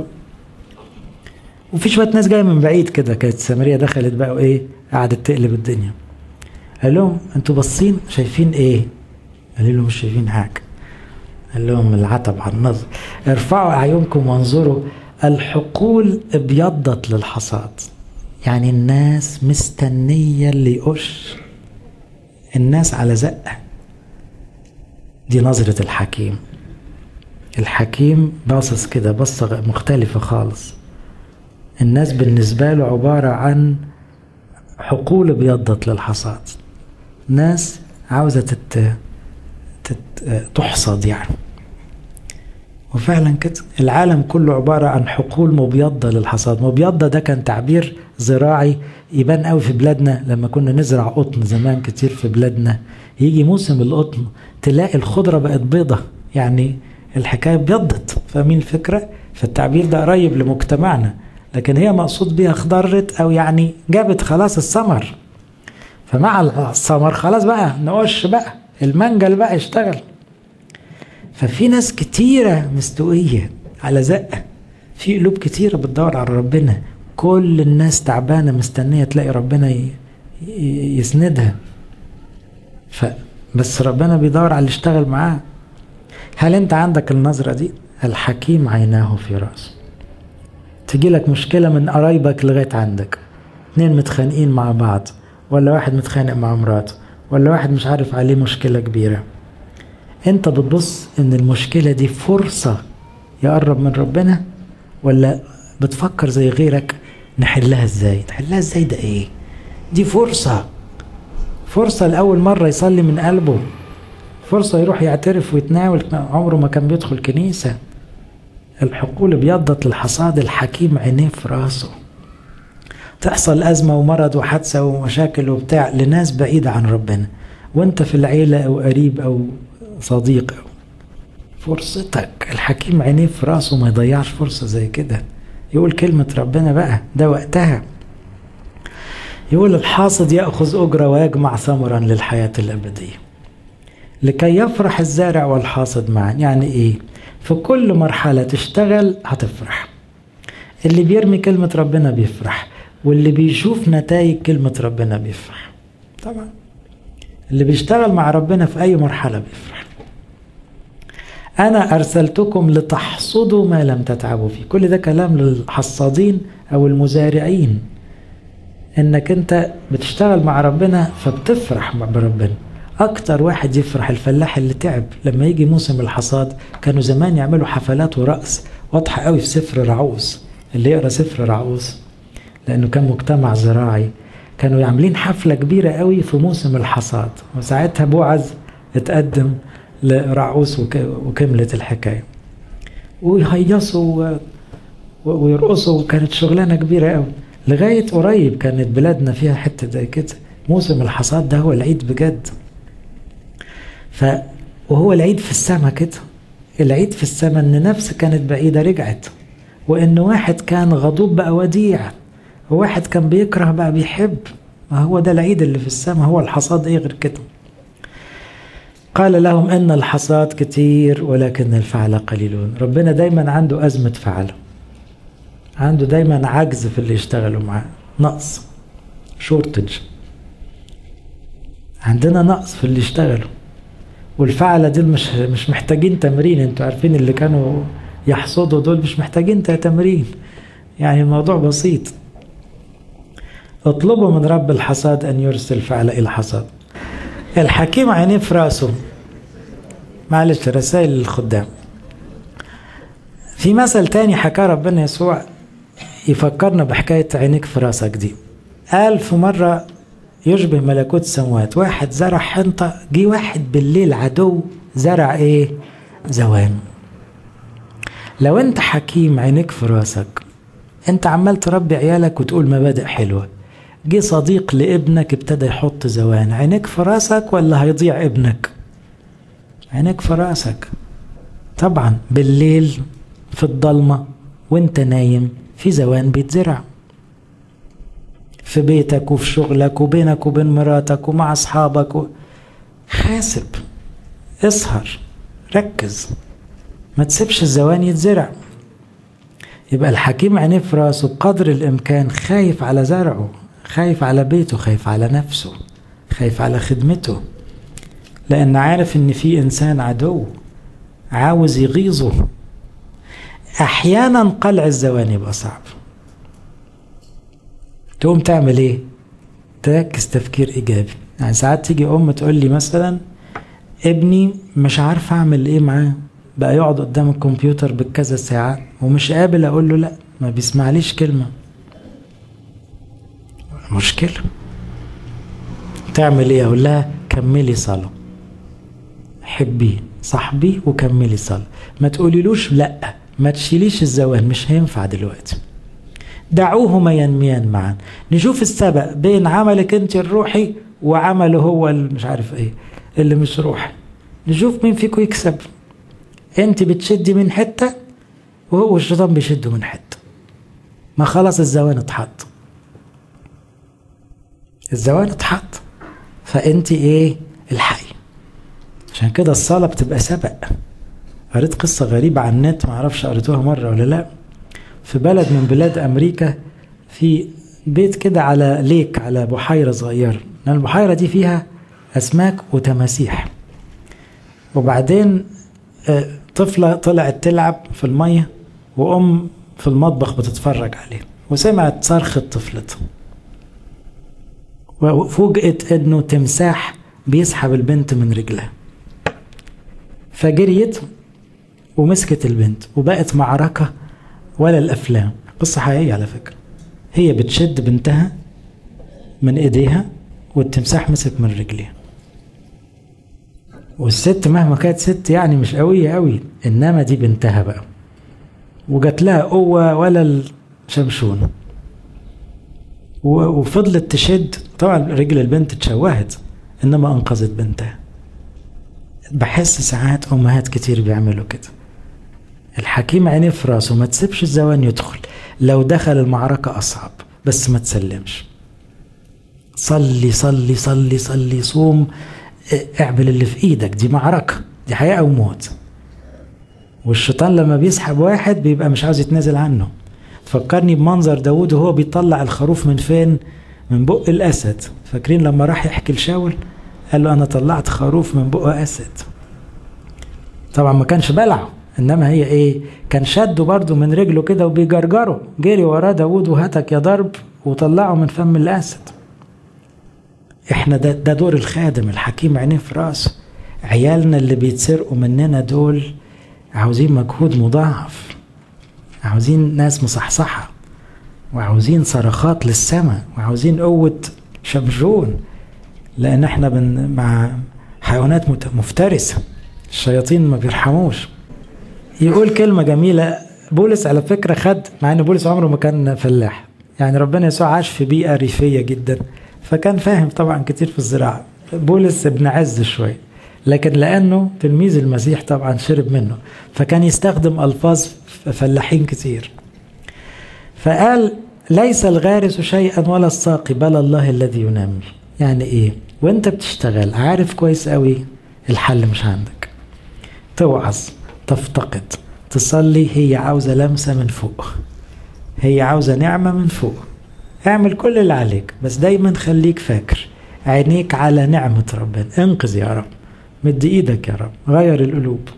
وفي شويه ناس جايه من بعيد كده كانت السامريه دخلت بقى وايه قعدت تقلب الدنيا قال لهم انتوا باصين شايفين ايه قالوا له مش شايفين حاجه قال لهم العتب على النظر ارفعوا اعينكم وانظروا الحقول ابيضت للحصاد يعني الناس مستنيه اللي يقش الناس على زقه دي نظرة الحكيم الحكيم باصص كده بصة مختلفة خالص الناس بالنسبة له عبارة عن حقول ابيضت للحصاد ناس عاوزة تت... تت... تحصد يعني وفعلا كده العالم كله عبارة عن حقول مبيضة للحصاد مبيضة ده كان تعبير زراعي يبان قوي في بلادنا لما كنا نزرع قطن زمان كتير في بلادنا يجي موسم القطن تلاقي الخضرة بقت بيضة يعني الحكاية بيضت فاهمين الفكرة فالتعبير ده قريب لمجتمعنا لكن هي مقصود بيها خضرت او يعني جابت خلاص الثمر فمع الثمر خلاص بقى نقش بقى المنجل بقى يشتغل ففي ناس كتيرة مستوية على زقة في قلوب كتيرة بتدور على ربنا كل الناس تعبانة مستنية تلاقي ربنا يسندها ف بس ربنا بيدور على اللي يشتغل معاه هل انت عندك النظرة دي الحكيم عيناه في رأسه تجي لك مشكلة من قرايبك لغاية عندك اتنين متخانقين مع بعض ولا واحد متخانق مع مراته ولا واحد مش عارف عليه مشكلة كبيرة انت بتبص ان المشكلة دي فرصة يقرب من ربنا ولا بتفكر زي غيرك نحلها ازاي نحلها ازاي ده ايه دي فرصة فرصة لأول مرة يصلي من قلبه فرصة يروح يعترف ويتناول عمره ما كان بيدخل كنيسة الحقول ابيضت للحصاد الحكيم عينيه في راسه تحصل أزمة ومرض وحادثة ومشاكل وبتاع لناس بعيدة عن ربنا وانت في العيلة أو قريب أو صديق أو فرصتك الحكيم عينيه في راسه ما يضيعش فرصة زي كده يقول كلمة ربنا بقى ده وقتها يقول الحاصد يأخذ أجرة ويجمع ثمرا للحياة الأبدية لكي يفرح الزارع والحاصد معا يعني إيه في كل مرحلة تشتغل هتفرح اللي بيرمي كلمة ربنا بيفرح واللي بيشوف نتائج كلمة ربنا بيفرح طبعا اللي بيشتغل مع ربنا في أي مرحلة بيفرح أنا أرسلتكم لتحصدوا ما لم تتعبوا فيه كل ده كلام للحصادين أو المزارعين إنك أنت بتشتغل مع ربنا فبتفرح بربنا أكتر واحد يفرح الفلاح اللي تعب لما يجي موسم الحصاد كانوا زمان يعملوا حفلات ورقص واضحة قوي في سفر رعوس اللي يقرأ سفر رعوس لأنه كان مجتمع زراعي كانوا عاملين حفلة كبيرة قوي في موسم الحصاد وساعتها بوعز اتقدم لرعوس وكملت الحكاية ويهيصوا ويرقصوا وكانت شغلانة كبيرة قوي لغاية قريب كانت بلادنا فيها حتة زي كده موسم الحصاد ده هو العيد بجد ف وهو العيد في السماء كده العيد في السماء ان نفس كانت بعيدة رجعت وان واحد كان غضوب بقى وديع وواحد كان بيكره بقى بيحب ما هو ده العيد اللي في السماء هو الحصاد ايه غير كده قال لهم ان الحصاد كتير ولكن الفعل قليلون ربنا دايما عنده ازمة فعل عنده دايما عجز في اللي يشتغلوا معاه نقص شورتج عندنا نقص في اللي يشتغلوا والفعلة دول مش مش محتاجين تمرين انتوا عارفين اللي كانوا يحصدوا دول مش محتاجين تمرين يعني الموضوع بسيط اطلبوا من رب الحصاد ان يرسل فعل الى الحصاد الحكيم عينيه في راسه معلش رسائل للخدام في مثل تاني حكاه ربنا يسوع يفكرنا بحكاية عينيك في راسك دي ألف مرة يشبه ملكوت السماوات واحد زرع حنطة جه واحد بالليل عدو زرع ايه زوام لو انت حكيم عينيك في راسك انت عمال تربي عيالك وتقول مبادئ حلوة جه صديق لابنك ابتدى يحط زوان عينيك في راسك ولا هيضيع ابنك عينيك في راسك طبعا بالليل في الضلمة وانت نايم في زوان بيتزرع في بيتك وفي شغلك وبينك وبين مراتك ومع اصحابك و... حاسب اسهر ركز ما تسيبش الزوان يتزرع يبقى الحكيم عينيه في راسه بقدر الامكان خايف على زرعه خايف على بيته خايف على نفسه خايف على خدمته لان عارف ان في انسان عدو عاوز يغيظه احيانا قلع الزوان يبقى صعب تقوم تعمل ايه تركز تفكير ايجابي يعني ساعات تيجي ام تقول لي مثلا ابني مش عارف اعمل ايه معاه بقى يقعد قدام الكمبيوتر بالكذا ساعة ومش قابل اقول له لا ما بيسمعليش كلمة مشكلة تعمل ايه اقول لها كملي صلاة حبيه صاحبي وكملي صلاة ما تقوليلوش لا ما تشيليش الزوال مش هينفع دلوقتي دعوهما ينميان معا نشوف السبق بين عملك انت الروحي وعمله هو مش عارف ايه اللي مش روحي نشوف مين فيكم يكسب انت بتشدي من حتة وهو الشيطان بيشده من حتة ما خلاص الزوان اتحط الزوان اتحط فانت ايه الحي عشان كده الصلاة بتبقى سبق قريت قصة غريبة عن النت معرفش قريتوها مرة ولا لا في بلد من بلاد أمريكا في بيت كده على ليك على بحيرة صغيرة البحيرة دي فيها أسماك وتماسيح وبعدين طفلة طلعت تلعب في المية وأم في المطبخ بتتفرج عليه وسمعت صرخة طفلتها وفوجئت انه تمساح بيسحب البنت من رجلها فجريت ومسكت البنت وبقت معركة ولا الأفلام قصة حقيقية على فكرة هي بتشد بنتها من ايديها والتمساح مسك من رجليها والست مهما كانت ست يعني مش قوية قوي انما دي بنتها بقى وجات لها قوة ولا الشمشون وفضلت تشد طبعا رجل البنت اتشوهت انما انقذت بنتها بحس ساعات امهات كتير بيعملوا كده الحكيم عينيه في راسه ما تسيبش الزوان يدخل لو دخل المعركة أصعب بس ما تسلمش صلي صلي صلي صلي صوم اعمل اللي في ايدك دي معركة دي حياة أو موت والشيطان لما بيسحب واحد بيبقى مش عاوز يتنازل عنه تفكرني بمنظر داود وهو بيطلع الخروف من فين من بق الأسد فاكرين لما راح يحكي لشاول قال له أنا طلعت خروف من بق أسد طبعا ما كانش بلعه انما هي ايه كان شده برضه من رجله كده وبيجرجره جري وراه داود وهتك يا ضرب وطلعه من فم الاسد احنا ده, ده دور الخادم الحكيم عينيه في راسه عيالنا اللي بيتسرقوا مننا دول عاوزين مجهود مضاعف عاوزين ناس مصحصحة وعاوزين صرخات للسماء وعاوزين قوة شمشون لأن احنا بن مع حيوانات مفترسة الشياطين ما بيرحموش يقول كلمة جميلة بولس على فكرة خد مع ان بولس عمره ما كان فلاح يعني ربنا يسوع عاش في بيئة ريفية جدا فكان فاهم طبعا كتير في الزراعة بولس ابن عز شوية لكن لأنه تلميذ المسيح طبعا شرب منه فكان يستخدم ألفاظ فلاحين كتير فقال ليس الغارس شيئا ولا الساقي بل الله الذي ينمي يعني ايه وانت بتشتغل عارف كويس قوي الحل مش عندك توعظ تفتقد تصلي هي عاوزة لمسة من فوق هي عاوزة نعمة من فوق اعمل كل اللي عليك بس دايما خليك فاكر عينيك على نعمة ربنا انقذ يا رب مد ايدك يا رب غير القلوب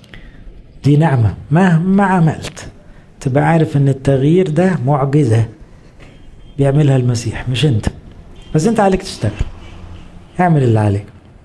دي نعمة مهما عملت تبقى عارف ان التغيير ده معجزة بيعملها المسيح مش انت بس انت عليك تشتغل اعمل اللي عليك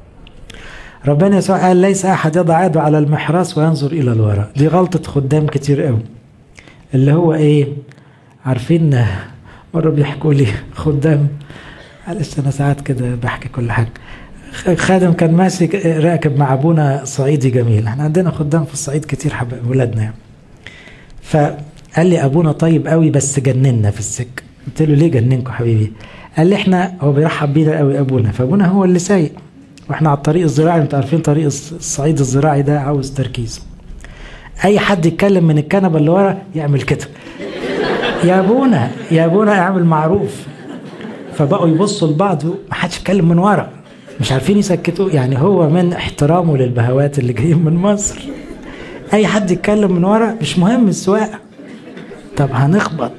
ربنا يسوع قال ليس احد يضع يده على المحراس وينظر الى الوراء دي غلطة خدام كتير قوي اللي هو ايه عارفين مرة بيحكوا لي خدام معلش أنا ساعات كده بحكي كل حاجة خادم كان ماسك راكب مع أبونا صعيدي جميل احنا عندنا خدام في الصعيد كتير حب ولادنا يعني. فقال لي أبونا طيب قوي بس جننا في السكة قلت له ليه جننكم حبيبي قال لي احنا هو بيرحب بينا قوي ابونا فابونا هو اللي سايق واحنا على الطريق الزراعي انتوا عارفين طريق الصعيد الزراعي ده عاوز تركيز اي حد يتكلم من الكنبه اللي ورا يعمل كده يا ابونا يا ابونا اعمل معروف فبقوا يبصوا لبعض ما حدش يتكلم من ورا مش عارفين يسكتوا يعني هو من احترامه للبهوات اللي جايين من مصر اي حد يتكلم من ورا مش مهم السواقه طب هنخبط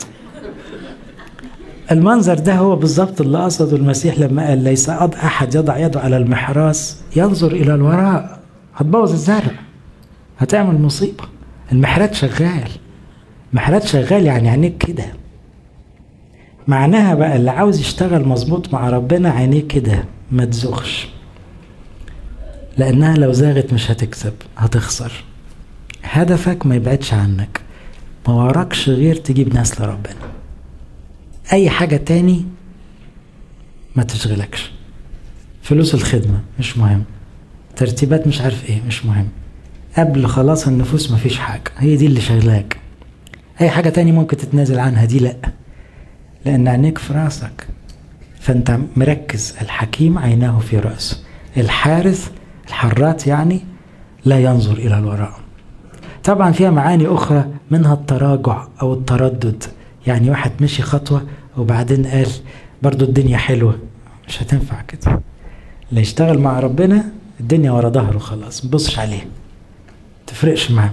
المنظر ده هو بالظبط اللي قصده المسيح لما قال ليس احد يضع يده على المحراس ينظر الى الوراء هتبوظ الزرع هتعمل مصيبه المحرات شغال محرات شغال يعني عينيك كده معناها بقى اللي عاوز يشتغل مظبوط مع ربنا عينيه كده ما تزغش لانها لو زاغت مش هتكسب هتخسر هدفك ما يبعدش عنك ما وراكش غير تجيب ناس لربنا اي حاجة تاني ما تشغلكش فلوس الخدمة مش مهم ترتيبات مش عارف ايه مش مهم قبل خلاص النفوس مفيش حاجة هي دي اللي شغلاك اي حاجة تاني ممكن تتنازل عنها دي لا لان عينيك في راسك فانت مركز الحكيم عيناه في رأسه الحارث الحرات يعني لا ينظر الى الوراء طبعا فيها معاني اخرى منها التراجع او التردد يعني واحد مشي خطوة وبعدين قال برضو الدنيا حلوة مش هتنفع كده اللي يشتغل مع ربنا الدنيا ورا ظهره خلاص مبصش عليه تفرقش معاه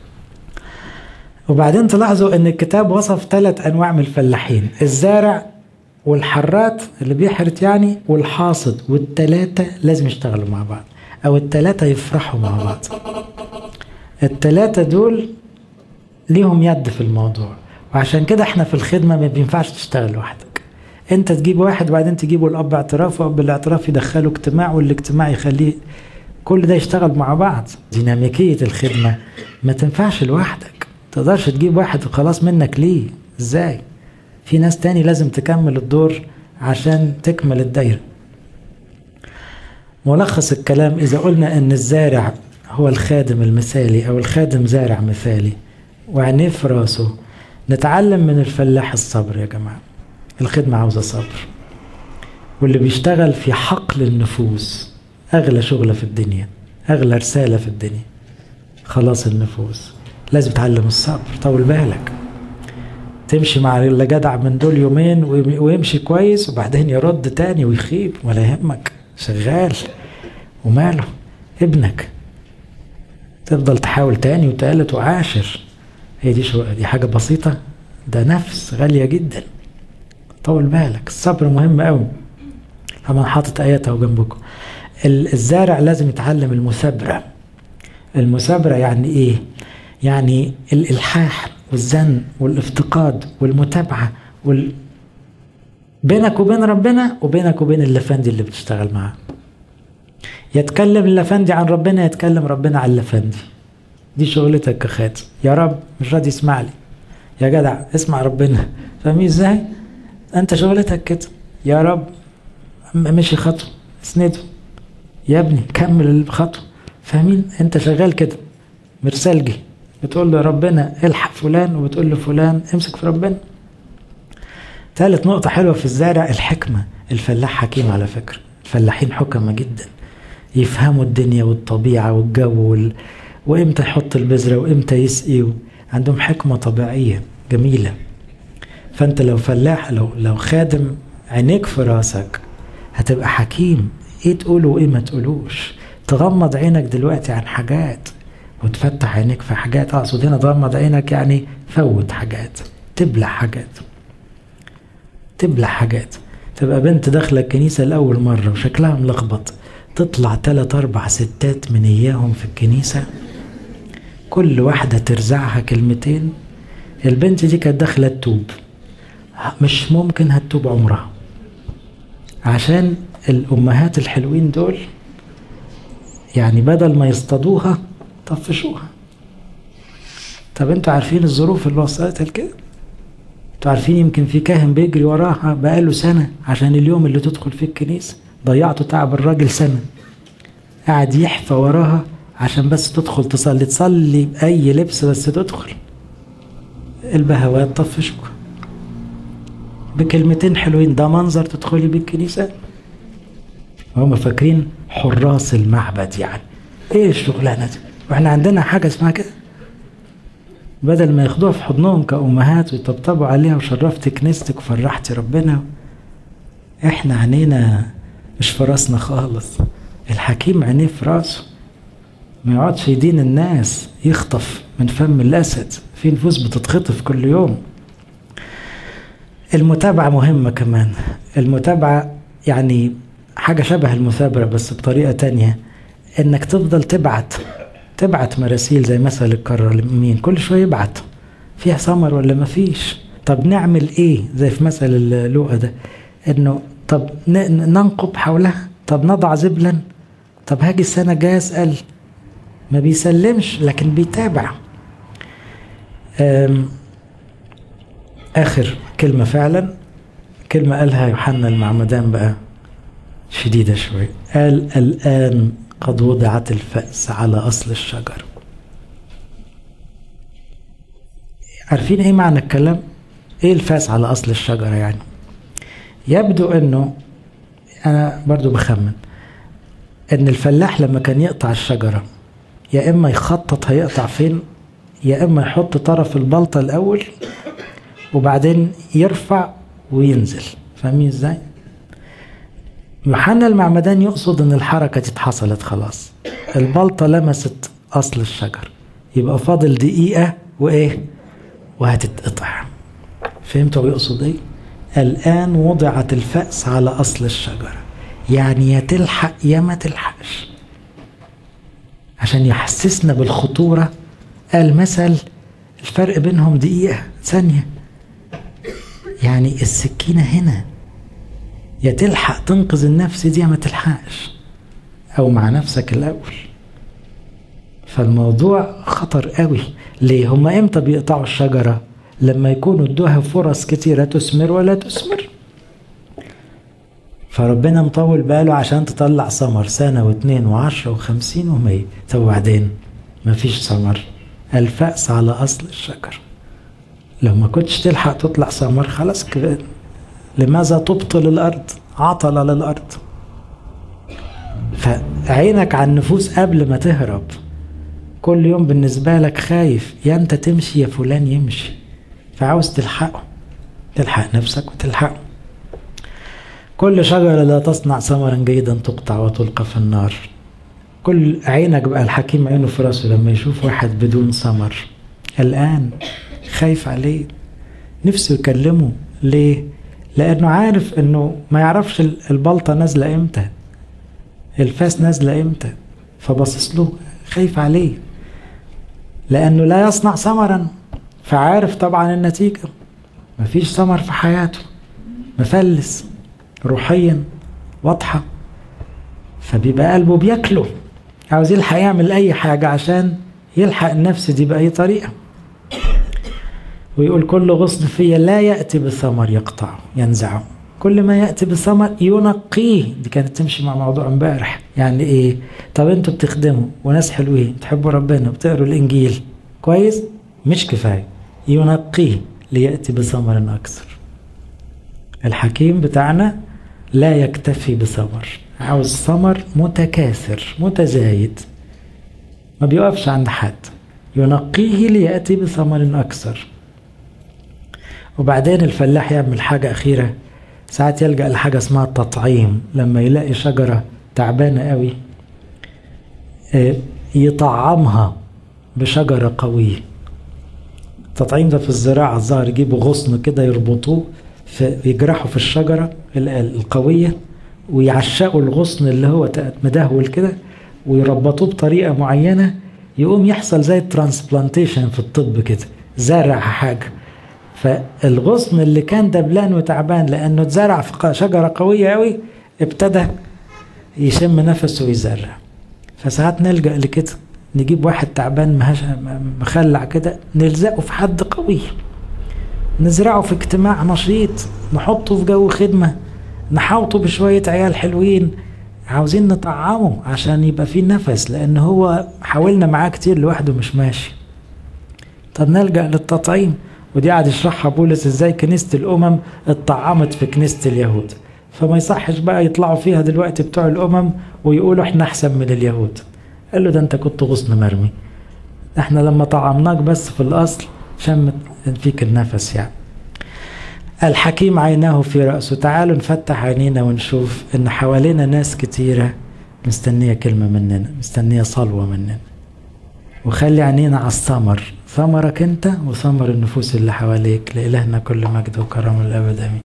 وبعدين تلاحظوا ان الكتاب وصف ثلاث انواع من الفلاحين الزارع والحرات اللي بيحرت يعني والحاصد والتلاتة لازم يشتغلوا مع بعض او التلاتة يفرحوا مع بعض التلاتة دول ليهم يد في الموضوع وعشان كده احنا في الخدمه ما بينفعش تشتغل لوحدك انت تجيب واحد وبعدين تجيبه الاب اعتراف واب الاعتراف يدخله اجتماع والاجتماع يخليه كل ده يشتغل مع بعض ديناميكيه الخدمه ما تنفعش لوحدك تقدرش تجيب واحد وخلاص منك ليه ازاي في ناس تاني لازم تكمل الدور عشان تكمل الدايره ملخص الكلام اذا قلنا ان الزارع هو الخادم المثالي او الخادم زارع مثالي وعينيه في راسه نتعلم من الفلاح الصبر يا جماعة الخدمة عاوزة صبر واللي بيشتغل في حقل النفوس أغلى شغلة في الدنيا أغلى رسالة في الدنيا خلاص النفوس لازم تعلم الصبر طول بالك تمشي مع اللي جدع من دول يومين ويمشي كويس وبعدين يرد تاني ويخيب ولا يهمك شغال وماله ابنك تفضل تحاول تاني وتالت وعاشر هي دي شو دي حاجة بسيطة ده نفس غالية جدا طول بالك الصبر مهم قوي طبعا حاطط آيات اهو جنبكم الزارع لازم يتعلم المثابرة المثابرة يعني ايه؟ يعني الإلحاح والزن والافتقاد والمتابعة وال... بينك وبين ربنا وبينك وبين اللفندي اللي بتشتغل معاه يتكلم اللفندي عن ربنا يتكلم ربنا عن اللفندي دي شغلتك كخاتم يا رب مش راضي يسمع لي يا جدع اسمع ربنا فاهمين ازاي انت شغلتك كده يا رب مشي خطوه اسنده يا ابني كمل الخطوه فاهمين انت شغال كده مرسلجي بتقول له ربنا الحق فلان وبتقول له فلان امسك في ربنا ثالث نقطة حلوة في الزارع الحكمة الفلاح حكيم على فكرة الفلاحين حكمة جدا يفهموا الدنيا والطبيعة والجو وال... وامتى يحط البذرة وامتى يسقي عندهم حكمة طبيعية جميلة فانت لو فلاح لو لو خادم عينيك في راسك هتبقى حكيم ايه تقوله وايه ما تقولوش تغمض عينك دلوقتي عن حاجات وتفتح عينيك في حاجات اقصد هنا تغمض عينك يعني فوت حاجات تبلع حاجات تبلع حاجات تبقى بنت داخله الكنيسه لاول مره وشكلها ملخبط تطلع تلات اربع ستات من اياهم في الكنيسه كل واحده ترزعها كلمتين البنت دي كانت داخله تتوب مش ممكن هتتوب عمرها عشان الامهات الحلوين دول يعني بدل ما يصطادوها طفشوها طب انتوا عارفين الظروف اللي وصلتها لكده انتوا عارفين يمكن في كاهن بيجري وراها بقاله سنة عشان اليوم اللي تدخل فيه الكنيسة ضيعتوا تعب الراجل سنة قاعد يحفى وراها عشان بس تدخل تصلي تصلي بأي لبس بس تدخل البهوات طفشكوا بكلمتين حلوين ده منظر تدخلي بيه الكنيسة هم فاكرين حراس المعبد يعني ايه الشغلانة دي واحنا عندنا حاجة اسمها كده بدل ما ياخدوها في حضنهم كأمهات ويطبطبوا عليها وشرفت كنيستك وفرحتي ربنا احنا عينينا مش في راسنا خالص الحكيم عينيه في راسه ما يقعدش يدين الناس يخطف من فم الأسد في نفوس بتتخطف كل يوم المتابعة مهمة كمان المتابعة يعني حاجة شبه المثابرة بس بطريقة تانية انك تفضل تبعت تبعت مراسيل زي مثل الكرة مين كل شوية يبعت فيها ثمر ولا ما فيش طب نعمل ايه زي في مثل اللوقا ده انه طب ننقب حولها طب نضع زبلا طب هاجي السنة الجاية اسأل ما بيسلمش لكن بيتابع آخر كلمة فعلا كلمة قالها يوحنا المعمدان بقى شديدة شوي قال الآن قد وضعت الفأس على أصل الشجر عارفين ايه معنى الكلام ايه الفأس على أصل الشجرة يعني يبدو انه انا برضو بخمن ان الفلاح لما كان يقطع الشجرة يا اما يخطط هيقطع فين يا اما يحط طرف البلطة الاول وبعدين يرفع وينزل فاهمين ازاي يوحنا المعمدان يقصد ان الحركة دي اتحصلت خلاص البلطة لمست اصل الشجر يبقى فاضل دقيقة وايه وهتتقطع فهمتوا يقصد ايه الان وضعت الفأس على اصل الشجرة يعني يا تلحق يا ما تلحقش عشان يحسسنا بالخطورة قال مثل الفرق بينهم دقيقة ثانية يعني السكينة هنا يا تلحق تنقذ النفس دي ما تلحقش او مع نفسك الاول فالموضوع خطر قوي ليه هما امتى بيقطعوا الشجرة لما يكونوا ادوها فرص كتيرة تثمر ولا تثمر فربنا مطول باله عشان تطلع ثمر سنة واثنين وعشرة وخمسين ومية طب وبعدين مفيش ثمر الفأس على أصل الشجر لو ما كنتش تلحق تطلع ثمر خلاص كده لماذا تبطل الأرض عطل للأرض فعينك على النفوس قبل ما تهرب كل يوم بالنسبة لك خايف يا أنت تمشي يا فلان يمشي فعاوز تلحقه تلحق نفسك وتلحقه كل شجرة لا تصنع ثمرا جيدا تقطع وتلقى في النار كل عينك بقى الحكيم عينه في راسه لما يشوف واحد بدون ثمر الآن خايف عليه نفسه يكلمه ليه؟ لأنه عارف إنه ما يعرفش البلطة نازلة إمتى الفاس نازلة إمتى فبصص له خايف عليه لأنه لا يصنع ثمرا فعارف طبعا النتيجة مفيش ثمر في حياته مفلس روحيا واضحة فبيبقى قلبه بياكله عاوز يلحق يعمل أي حاجة عشان يلحق النفس دي بأي طريقة ويقول كل غصن فيا لا يأتي بثمر يقطعه ينزعه كل ما يأتي بثمر ينقيه دي كانت تمشي مع موضوع امبارح يعني ايه طب انتوا بتخدموا وناس حلوين بتحبوا ربنا بتقروا الانجيل كويس مش كفايه ينقيه ليأتي بثمر أكثر الحكيم بتاعنا لا يكتفي بثمر عاوز ثمر متكاثر متزايد ما بيوقفش عند حد ينقيه ليأتي بثمر أكثر وبعدين الفلاح يعمل حاجة أخيرة ساعات يلجأ لحاجة اسمها التطعيم لما يلاقي شجرة تعبانة قوي يطعمها بشجرة قوية التطعيم ده في الزراعة الظاهر يجيبوا غصن كده يربطوه في يجرحوا في الشجرة القوية ويعشقوا الغصن اللي هو مدهول كده ويربطوه بطريقة معينة يقوم يحصل زي الترانسبلانتيشن في الطب كده زرع حاجة فالغصن اللي كان دبلان وتعبان لأنه اتزرع في شجرة قوية قوي ابتدى يشم نفسه ويزرع فساعات نلجأ لكده نجيب واحد تعبان مخلع كده نلزقه في حد قوي نزرعه في اجتماع نشيط نحطه في جو خدمة نحاوطه بشوية عيال حلوين عاوزين نطعمه عشان يبقى فيه نفس لأن هو حاولنا معاه كتير لوحده مش ماشي طب نلجأ للتطعيم ودي قاعد يشرحها بولس ازاي كنيسة الأمم اتطعمت في كنيسة اليهود فما يصحش بقى يطلعوا فيها دلوقتي بتوع الأمم ويقولوا احنا أحسن من اليهود قال له ده انت كنت غصن مرمي احنا لما طعمناك بس في الأصل شمت فيك النفس يعني الحكيم عيناه في رأسه تعالوا نفتح عينينا ونشوف ان حوالينا ناس كتيرة مستنية كلمة مننا مستنية صلوة مننا وخلي عينينا على الثمر ثمرك انت وثمر النفوس اللي حواليك لإلهنا كل مجد وكرم الأبد آمين